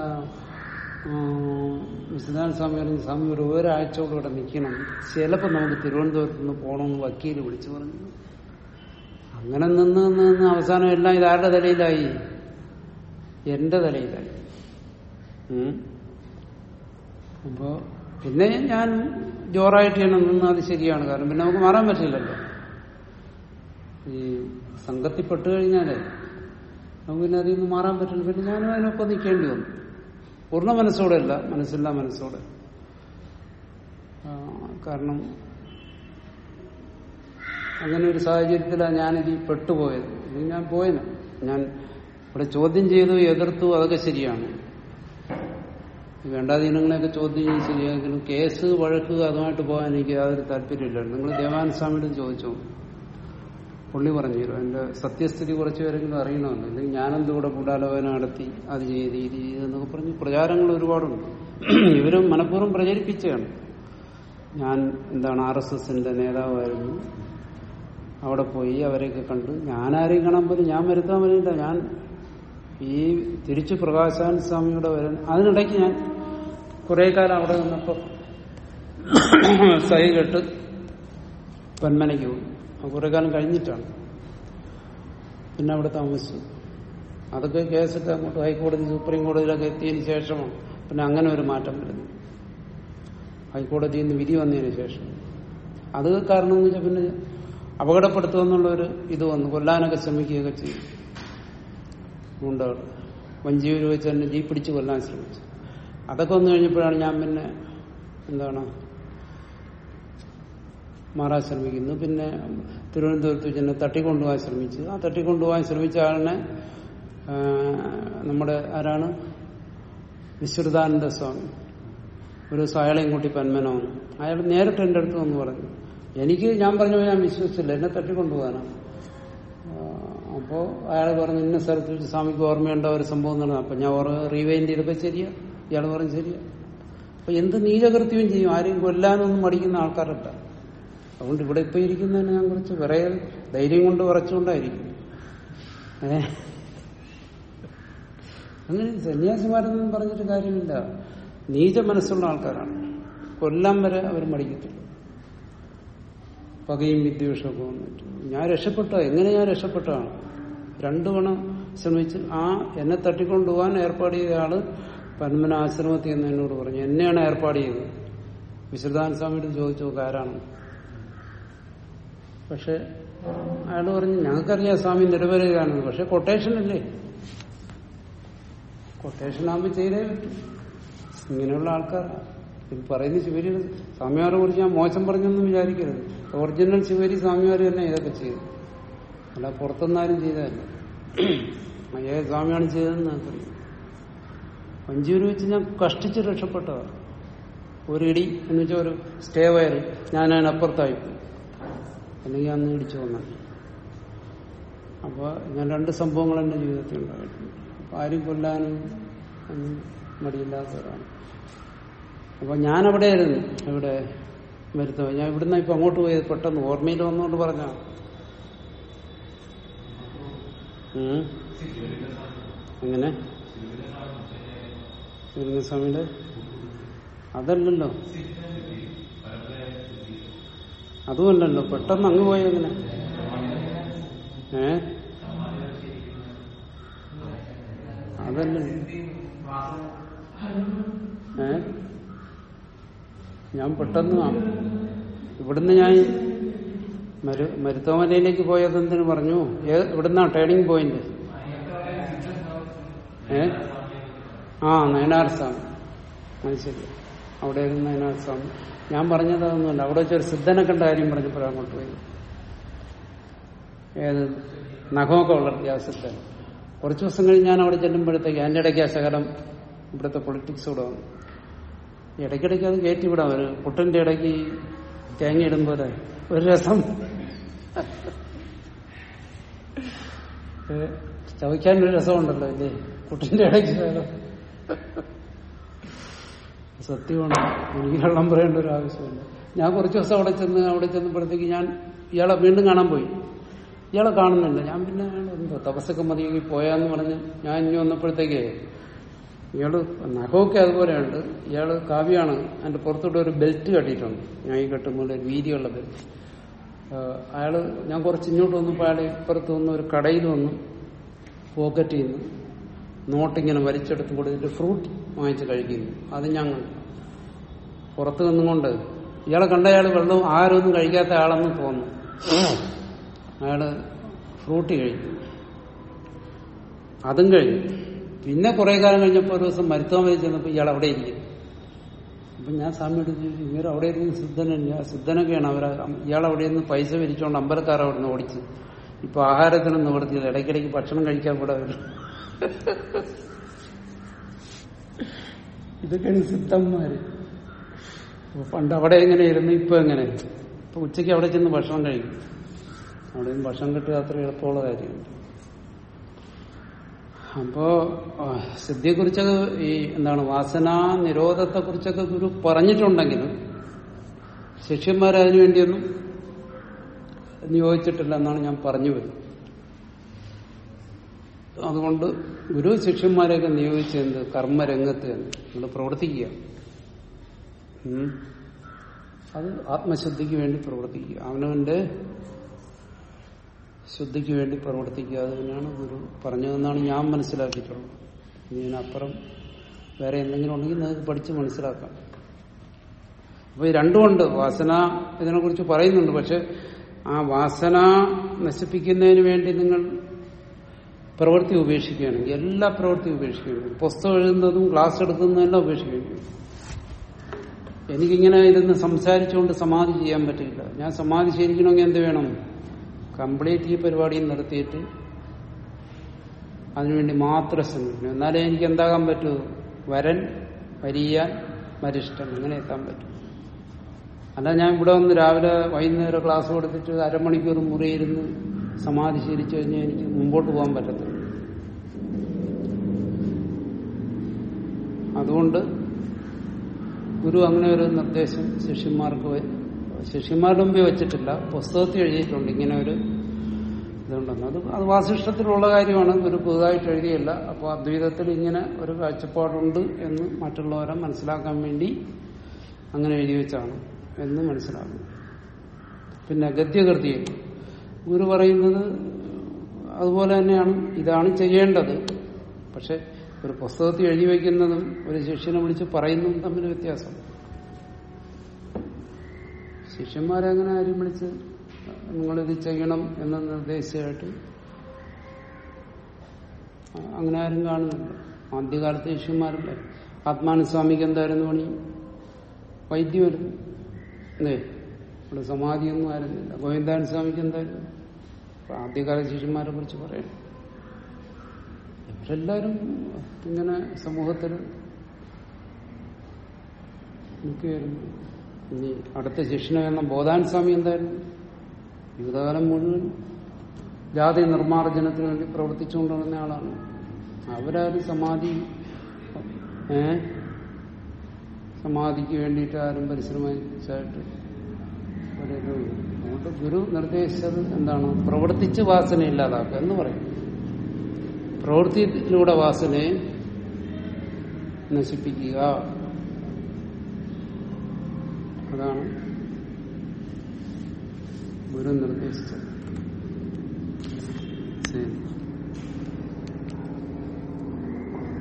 വിശുദ്ധാനന്ദ സ്വാമി പറഞ്ഞു സ്വാമി ഒരു ഒരാഴ്ചയോടെ ഇവിടെ നിൽക്കണം ചിലപ്പോൾ നമുക്ക് തിരുവനന്തപുരത്ത് നിന്ന് പോകണമെന്ന് വക്കീല് വിളിച്ചു പറഞ്ഞു അങ്ങനെ നിന്ന് നിന്ന് നിന്ന് അവസാനം എല്ലാം ഇതാരുടെ തലയിലായി എന്റെ തലയിലായി ഉം. അപ്പോ പിന്നെ ഞാൻ ജോറായിട്ട് ചെയ്യണം നിന്ന് അത് ശരിയാണ് കാരണം പിന്നെ നമുക്ക് മാറാൻ പറ്റില്ലല്ലോ ഈ സംഘത്തിൽ പെട്ട് കഴിഞ്ഞാലേ നമുക്ക് പിന്നെ അതിൽ നിന്ന് മാറാൻ പറ്റില്ല പിന്നെ ഞാനും അതിനൊപ്പം നിൽക്കേണ്ടി വന്നു പൂർണ്ണ മനസ്സോടെ അല്ല മനസ്സില്ല മനസ്സോടെ ആ, കാരണം അങ്ങനെ ഒരു സാഹചര്യത്തിലാണ് ഞാനിത് പെട്ടുപോയത് ഇത് ഞാൻ പോയന് ഞാൻ ഇവിടെ ചോദ്യം ചെയ്തു എതിർത്തു അതൊക്കെ ശരിയാണ് ഈ വേണ്ടാധീനങ്ങളെയൊക്കെ ചോദ്യം ചെയ്ത് ശരിയാണെങ്കിലും കേസ് വഴക്ക് അതുമായിട്ട് പോകാൻ എനിക്ക് യാതൊരു താല്പര്യമില്ല നിങ്ങൾ ദേവാനന്ദ സ്വാമിയോട് ചോദിച്ചു പുള്ളി പറഞ്ഞു തരും എന്റെ സത്യസ്ഥിതി കുറച്ച് പേരെങ്കിലും അറിയണമല്ലോ അല്ലെങ്കിൽ ഞാനെന്തുകൂടെ ഗൂഢാലോചന നടത്തി അത് ചെയ്ത് ഇത് ചെയ്ത് എന്നൊക്കെ പറഞ്ഞ് പ്രചാരങ്ങൾ ഒരുപാടുണ്ട് ഇവരും മനഃപൂർവ്വം പ്രചരിപ്പിച്ചതാണ് ഞാൻ എന്താണ് ആർ എസ് എസിന്റെ നേതാവായിരുന്നു അവിടെ പോയി അവരെയൊക്കെ കണ്ട് ഞാനാരെയും കാണാൻ പോലും ഞാൻ വരുത്താൻ വരില്ല ഞാൻ ഈ തിരിച്ചു പ്രകാശാൻ സ്വാമിയുടെ വരാൻ അതിനിടയ്ക്ക് ഞാൻ കുറെ കാലം അവിടെ നിന്നപ്പോ സഹി കെട്ട് പൊന്മനയ്ക്ക് പോയി അത് കുറെ കാലം കഴിഞ്ഞിട്ടാണ് പിന്നെ അവിടെ താമസിച്ചു അതൊക്കെ കേസൊക്കെ അങ്ങോട്ട് ഹൈക്കോടതി സുപ്രീം കോടതിയിലൊക്കെ എത്തിയതിന് ശേഷമാണ് പിന്നെ അങ്ങനെ ഒരു മാറ്റം വരുന്നു ഹൈക്കോടതിയിൽ നിന്ന് വിധി വന്നതിന് ശേഷം അത് കാരണം എന്ന് വെച്ചാൽ പിന്നെ അപകടപ്പെടുത്തുമെന്നുള്ള ഒരു ഇത് വന്നു കൊല്ലാനൊക്കെ ശ്രമിക്കുകയൊക്കെ ചെയ്തു ഗുണ്ടകൾ വഞ്ചിയൂർ വെച്ച് തന്നെ ജീ പിടിച്ച് കൊല്ലാൻ ശ്രമിച്ചു അതൊക്കെ വന്നു കഴിഞ്ഞപ്പോഴാണ് ഞാൻ പിന്നെ എന്താണ് മാറാൻ ശ്രമിക്കുന്നു പിന്നെ തിരുവനന്തപുരത്ത് വെച്ച് തന്നെ തട്ടിക്കൊണ്ടുപോകാൻ ശ്രമിച്ചു ആ തട്ടിക്കൊണ്ടുപോകാൻ ശ്രമിച്ച ആളിനെ ആ, നമ്മുടെ ആരാണ് വിശ്രുതാനന്ദ സ്വാമി ഒരു ദിവസം അയാളെയും കൂട്ടി പന്മനമെന്ന് അയാൾ നേരിട്ട് എൻ്റെ അടുത്ത് വന്ന് പറഞ്ഞു എനിക്ക് ഞാൻ പറഞ്ഞു ഞാൻ വിശ്വസിച്ചില്ല എന്നെ തട്ടിക്കൊണ്ടുപോകാനാണ് അപ്പോ അയാൾ പറഞ്ഞു ഇന്ന സ്ഥലത്ത് വെച്ച് സ്വാമിക്ക് ഓർമ്മയുണ്ട ഒരു സംഭവം നടന്നു അപ്പൊ ഞാൻ റീവൈൻഡ് ചെയ്തപ്പോ ശരിയാ ഇയാൾ പറഞ്ഞു ശരിയാ അപ്പൊ എന്ത് നീചകൃത്യവും ചെയ്യും ആരെയും കൊല്ലാനൊന്നും മടിക്കുന്ന ആൾക്കാരല്ല അതുകൊണ്ട് ഇവിടെ ഇപ്പൊ ഇരിക്കുന്നതിന് ഞാൻ കുറച്ച് വിറയ ധൈര്യം കൊണ്ട് വിറച്ചുകൊണ്ടായിരിക്കും ഏ അങ്ങനെ സന്യാസിമാരൊന്നും പറഞ്ഞിട്ട് കാര്യമില്ല നീച മനസ്സുള്ള ആൾക്കാരാണ് കൊല്ലാൻ വരെ അവർ മടിക്കത്തില്ല പകയും വിദ്വേഷമൊക്കെ വന്നിട്ട് ഞാൻ രക്ഷപ്പെട്ടോ എങ്ങനെ ഞാൻ രക്ഷപ്പെട്ടതാണ് രണ്ടു ഗുണം ശ്രമിച്ച് ആ എന്നെ തട്ടിക്കൊണ്ടുപോകാൻ ഏർപ്പാട് ചെയ്ത ആള് പന്മന ആശ്രമത്തിൽ എന്ന് എന്നോട് പറഞ്ഞു എന്നെയാണ് ഏർപ്പാട് ചെയ്തത് വിശ്രുതാനന്ദ സ്വാമിയോട് ചോദിച്ചു നോക്ക് ആരാണ് പക്ഷെ അയാൾ പറഞ്ഞു ഞങ്ങൾക്കറിയാം സ്വാമി നിരപരാധിയാണെന്ന് പക്ഷെ കൊട്ടേഷൻ അല്ലേ കൊട്ടേഷൻ ആകുമ്പോൾ ചെയ്തേ പറ്റും ഇങ്ങനെയുള്ള ആൾക്കാർ ഇത് പറയുന്ന ശിവരി സ്വാമിമാരെ കുറിച്ച് ഞാൻ മോശം പറഞ്ഞൊന്നും വിചാരിക്കരുത് ഒറിജിനൽ ശിവരി സ്വാമിമാർ തന്നെ ഇതൊക്കെ ചെയ്തു അല്ല പുറത്തുനിന്നാരും ചെയ്തതല്ല ഏത് സ്വാമിയാണ് ചെയ്തതെന്ന് നമുക്കറിയാം അഞ്ചൂര് വെച്ച് ഞാൻ കഷ്ടിച്ച് രക്ഷപ്പെട്ടതാണ് ഒരു ഇടി എന്ന് വെച്ചാൽ ഒരു സ്റ്റേ വയർ ഞാൻ അതിനപ്പുറത്തായി പോയി അല്ലെങ്കിൽ അന്ന് ഇടിച്ചു വന്നാൽ അപ്പോൾ ഞാൻ രണ്ട് സംഭവങ്ങൾ എന്റെ ജീവിതത്തിൽ ഉണ്ടായിട്ടുണ്ട് അപ്പൊ ആരും കൊല്ലാനും ഒന്നും മടിയില്ലാത്തവരാണ് അപ്പൊ ഞാൻ അവിടെ ആയിരുന്നു ഇവിടെ വരുത്തോ ഞാൻ ഇവിടുന്ന് ഇപ്പൊ അങ്ങോട്ട് പോയത് പെട്ടെന്ന് ഓർമ്മയിൽ വന്നുകൊണ്ട് പറഞ്ഞ എങ്ങനെ സ്വാമിയുടെ അതല്ലല്ലോ അതുമല്ലല്ലോ പെട്ടെന്ന് അങ്ങ് പോയി എങ്ങനെ ഏ അതല്ല ഏ ഞാൻ പെട്ടെന്ന് ആ- ഇവിടുന്ന് ഞാൻ മരു മരുത്തോമലയിലേക്ക് പോയത് എന്തിനു പറഞ്ഞു ഏ- എവിടുന്നാ ടേണിംഗ് പോയിന്റ് ഏ ആ നയനാർ സ്വാമി അത് ശരി അവിടെ ഇരുന്ന് നയനാർ സ്വാമി ഞാൻ പറഞ്ഞത് അതൊന്നുമല്ല അവിടെ വെച്ചൊരു സിദ്ധനെ കണ്ട കാര്യം പറഞ്ഞപ്പോഴാണ് അങ്ങോട്ട് പോയി ഏത് നഖമൊക്കെ വളർത്തിയ ആ സിദ്ധൻ കുറച്ച് ദിവസം കഴിഞ്ഞ് ഞാൻ അവിടെ ചെല്ലുമ്പോഴത്തേക്ക് അതിന്റെ ഇടയ്ക്ക് ആ ശകലം ഇവിടുത്തെ പൊളിറ്റിക്സ് കൂടെ വന്നു ഇടയ്ക്കിടയ്ക്ക് അത് കയറ്റിവിടാം ഒരു പുട്ടിന്റെ ഇടയ്ക്ക് ഈ തേങ്ങ ഇടുമ്പോലെ ഒരു രസം ഏ, ചവയ്ക്കാൻ ഒരു രസമുണ്ടല്ലോ ഇല്ലേ പുട്ടിന്റെ ഇടയ്ക്ക് ശകലം സത്യമാണ് എനിക്ക് കള്ളം പറയേണ്ട ഒരു ആവശ്യമില്ല ഞാൻ കുറച്ച് ദിവസം അവിടെ ചെന്ന് അവിടെ ചെന്നപ്പോഴത്തേക്ക് ഞാൻ ഇയാളെ വീണ്ടും കാണാൻ പോയി ഇയാളെ കാണുന്നില്ല ഞാൻ പിന്നെ അയാൾ എന്തോ തപസ്സൊക്കെ മതിയെങ്കി പോയാന്ന് പറഞ്ഞ് ഞാൻ ഇനി വന്നപ്പോഴത്തേക്ക് ഇയാള് നഖമൊക്കെ അതുപോലെയുണ്ട് ഇയാള് കാവ്യാണ് അതിന്റെ പുറത്തോട്ട് ഒരു ബെൽറ്റ് കെട്ടിയിട്ടുണ്ട് ഞാൻ ഈ കെട്ടുമ്പോൾ ഒരു വീതിയുള്ള ബെൽറ്റ് അയാള് ഞാൻ കുറച്ച് ഇങ്ങോട്ട് വന്നപ്പോൾ അയാൾ ഇപ്പുറത്ത് വന്ന് ഒരു കടയിൽ വന്നു പോക്കറ്റിൽ നിന്ന് നോട്ടിങ്ങനെ വലിച്ചെടുത്ത് കൊടുത്തിട്ട് ഫ്രൂട്ട് വാങ്ങിച്ച് കഴിക്കുന്നു അത് ഞാൻ കണ്ടു പുറത്ത് നിന്നുകൊണ്ട് ഇയാളെ കണ്ട അയാൾ വെള്ളവും ആഹാരമൊന്നും കഴിക്കാത്ത ആളെന്ന് തോന്നുന്നു അയാള് ഫ്രൂട്ടി കഴിക്കും അതും കഴിഞ്ഞു പിന്നെ കുറെ കാലം കഴിഞ്ഞപ്പോൾ ഒരു ദിവസം മരുത്തോൻ വരെ ചെന്നപ്പോൾ ഇയാൾ അവിടെ ഇരിക്കും അപ്പൊ ഞാൻ സ്വാമിയോട് ചോദിച്ചു ഇവർ അവിടെ ഇരുന്ന് സിദ്ധനല്ല സിദ്ധനൊക്കെയാണ് അവർ ഇയാൾ അവിടെ നിന്ന് പൈസ വിരിച്ചുകൊണ്ട് അമ്പലക്കാർ അവിടെ നിന്ന് ഓടിച്ചു ഇപ്പൊ ആഹാരത്തിന് നിവർത്തിയത് ഇടയ്ക്കിടയ്ക്ക് ഭക്ഷണം കഴിക്കാൻ കൂടെ വരും ഇതൊക്കെയാണ് സിദ്ധന്മാര് അപ്പൊ പണ്ട് അവിടെ എങ്ങനെ ഇരുന്നു ഇപ്പൊ എങ്ങനെ ഇപ്പൊ ഉച്ചയ്ക്ക് അവിടെ ചെന്ന് ഭക്ഷണം കഴിക്കും അവിടെ നിന്ന് ഭക്ഷണം കിട്ടുക അത്ര എളുപ്പമുള്ള കാര്യമുണ്ട് അപ്പോ ആ, സിദ്ധിയെക്കുറിച്ചൊക്കെ ഈ എന്താണ് വാസനാ നിരോധത്തെ കുറിച്ചൊക്കെ ഗുരു പറഞ്ഞിട്ടുണ്ടെങ്കിലും ശിഷ്യന്മാരെ അതിനു വേണ്ടിയൊന്നും നിയോഗിച്ചിട്ടില്ല എന്നാണ് ഞാൻ പറഞ്ഞു വരുന്നത് അതുകൊണ്ട് ഗുരു ശിഷ്യന്മാരെയൊക്കെ നിയോഗിച്ചെന്ത് കർമ്മരംഗത്ത് തന്നെ നിങ്ങൾ പ്രവർത്തിക്കുക ഉം. അത് ആത്മശുദ്ധിക്ക് വേണ്ടി പ്രവർത്തിക്കുക അവനവന്റെ ശുദ്ധിക്ക് വേണ്ടി പ്രവർത്തിക്കുക അത് തന്നെയാണ് ഗുരു പറഞ്ഞതെന്നാണ് ഞാൻ മനസ്സിലാക്കിയിട്ടുള്ളത് ഇതിനപ്പുറം വേറെ എന്തെങ്കിലും ഉണ്ടെങ്കിൽ നിങ്ങൾക്ക് പഠിച്ച് മനസ്സിലാക്കാം അപ്പൊ ഈ രണ്ടുമുണ്ട് വാസന ഇതിനെക്കുറിച്ച് പറയുന്നുണ്ട് പക്ഷെ ആ വാസന നശിപ്പിക്കുന്നതിന് വേണ്ടി നിങ്ങൾ പ്രവൃത്തി ഉപേക്ഷിക്കുകയാണെങ്കിൽ എല്ലാ പ്രവൃത്തിയും ഉപേക്ഷിക്കുകയാണ് പുസ്തകം എഴുതുന്നതും ക്ലാസ് എടുക്കുന്നതെല്ലാം ഉപേക്ഷിക്കുകയാണ് എനിക്കിങ്ങനെ ഇരുന്ന് സംസാരിച്ചുകൊണ്ട് സമാധി ചെയ്യാൻ പറ്റില്ല ഞാൻ സമാധി ശരിക്കണമെങ്കിൽ എന്ത് വേണം കംപ്ലീറ്റ് ഈ പരിപാടിയും നിർത്തിയിട്ട് അതിനുവേണ്ടി മാത്രം ശ്രമിക്കണം എന്നാലേ എനിക്ക് എന്താകാൻ പറ്റൂ വരൻ വരിയാൻ വരിഷ്ഠൻ അങ്ങനെ എത്താൻ പറ്റും അല്ല ഞാൻ ഇവിടെ വന്ന് രാവിലെ വൈകുന്നേരം ക്ലാസ് കൊടുത്തിട്ട് അരമണിക്കൂർ മുറിയിരുന്ന് സമാധി ശീലിച്ചു കഴിഞ്ഞാൽ എനിക്ക് മുമ്പോട്ട് പോകാൻ പറ്റത്തില്ല അതുകൊണ്ട് ഗുരു അങ്ങനെ ഒരു നിർദ്ദേശം ശിഷ്യന്മാർക്ക് വെ- ശിഷ്യന്മാരുടെ മുമ്പേ വെച്ചിട്ടില്ല പുസ്തകത്തിൽ എഴുതിയിട്ടുണ്ട് ഇങ്ങനെ ഒരു ഇതുണ്ടെന്ന് അത് അത് വാസിഷ്ടത്തിലുള്ള കാര്യമാണ് ഗുരു പുതുതായിട്ട് എഴുതിയല്ല അപ്പോൾ അദ്വൈതത്തിൽ ഇങ്ങനെ ഒരു കാഴ്ചപ്പാടുണ്ട് എന്ന് മറ്റുള്ളവരെ മനസ്സിലാക്കാൻ വേണ്ടി അങ്ങനെ എഴുതി വെച്ചാണ് എന്ന് മനസ്സിലാക്കും പിന്നെ ഗദ്യകൃതി ഗുരു പറയുന്നത് അതുപോലെ തന്നെയാണ് ഇതാണ് ചെയ്യേണ്ടത് പക്ഷെ ഒരു പുസ്തകത്തിൽ എഴുതി വയ്ക്കുന്നതും ഒരു ശിഷ്യനെ വിളിച്ച് പറയുന്നതും തമ്മിൽ വ്യത്യാസം ശിഷ്യന്മാരെ അങ്ങനെ ആരും വിളിച്ച് നിങ്ങളിത് ചെയ്യണം എന്ന നിർദ്ദേശമായിട്ട് അങ്ങനെ ആരും കാണുന്നില്ല ആദ്യകാലത്തെ ശിഷ്യന്മാരല്ലേ ആത്മാനുസ്വാമിക്ക് എന്തായിരുന്നു പണി വൈദ്യമായിരുന്നു അല്ലേ ഇവിടെ സമാധിയൊന്നും ആയിരുന്നില്ല ഗോവിന്ദാൻ സ്വാമിക്ക് എന്തായിരുന്നു അപ്പൊ ആദ്യകാല ശിഷ്യന്മാരെ കുറിച്ച് പറയാം ഇവരെല്ലാരും ഇങ്ങനെ സമൂഹത്തിൽ നിൽക്കുകയായിരുന്നു ഇനി അടുത്ത ശിഷ്യനെ എന്ന ബോധാൻ സ്വാമി എന്തായിരുന്നു ജീവിതകാലം മുഴുവൻ ജാതി നിർമ്മാർജ്ജനത്തിന് വേണ്ടി പ്രവർത്തിച്ചുകൊണ്ടിരുന്ന ആളാണ് അവരാരും സമാധി ഏ സമാധിക്ക് വേണ്ടിയിട്ട് ആരും പരിശ്രമിച്ചായിട്ട് ഒരു ഇതുമില്ല. അതുകൊണ്ട് ഗുരു നിർദ്ദേശിച്ചത് എന്താണ് പ്രവർത്തിച്ച് വാസന ഇല്ലാതാക്കുക എന്ന് പറയും പ്രവൃത്തിയിലൂടെ വാസനയെ നശിപ്പിക്കുക അതാണ് ഗുരു നിർദ്ദേശിച്ചത് ശരി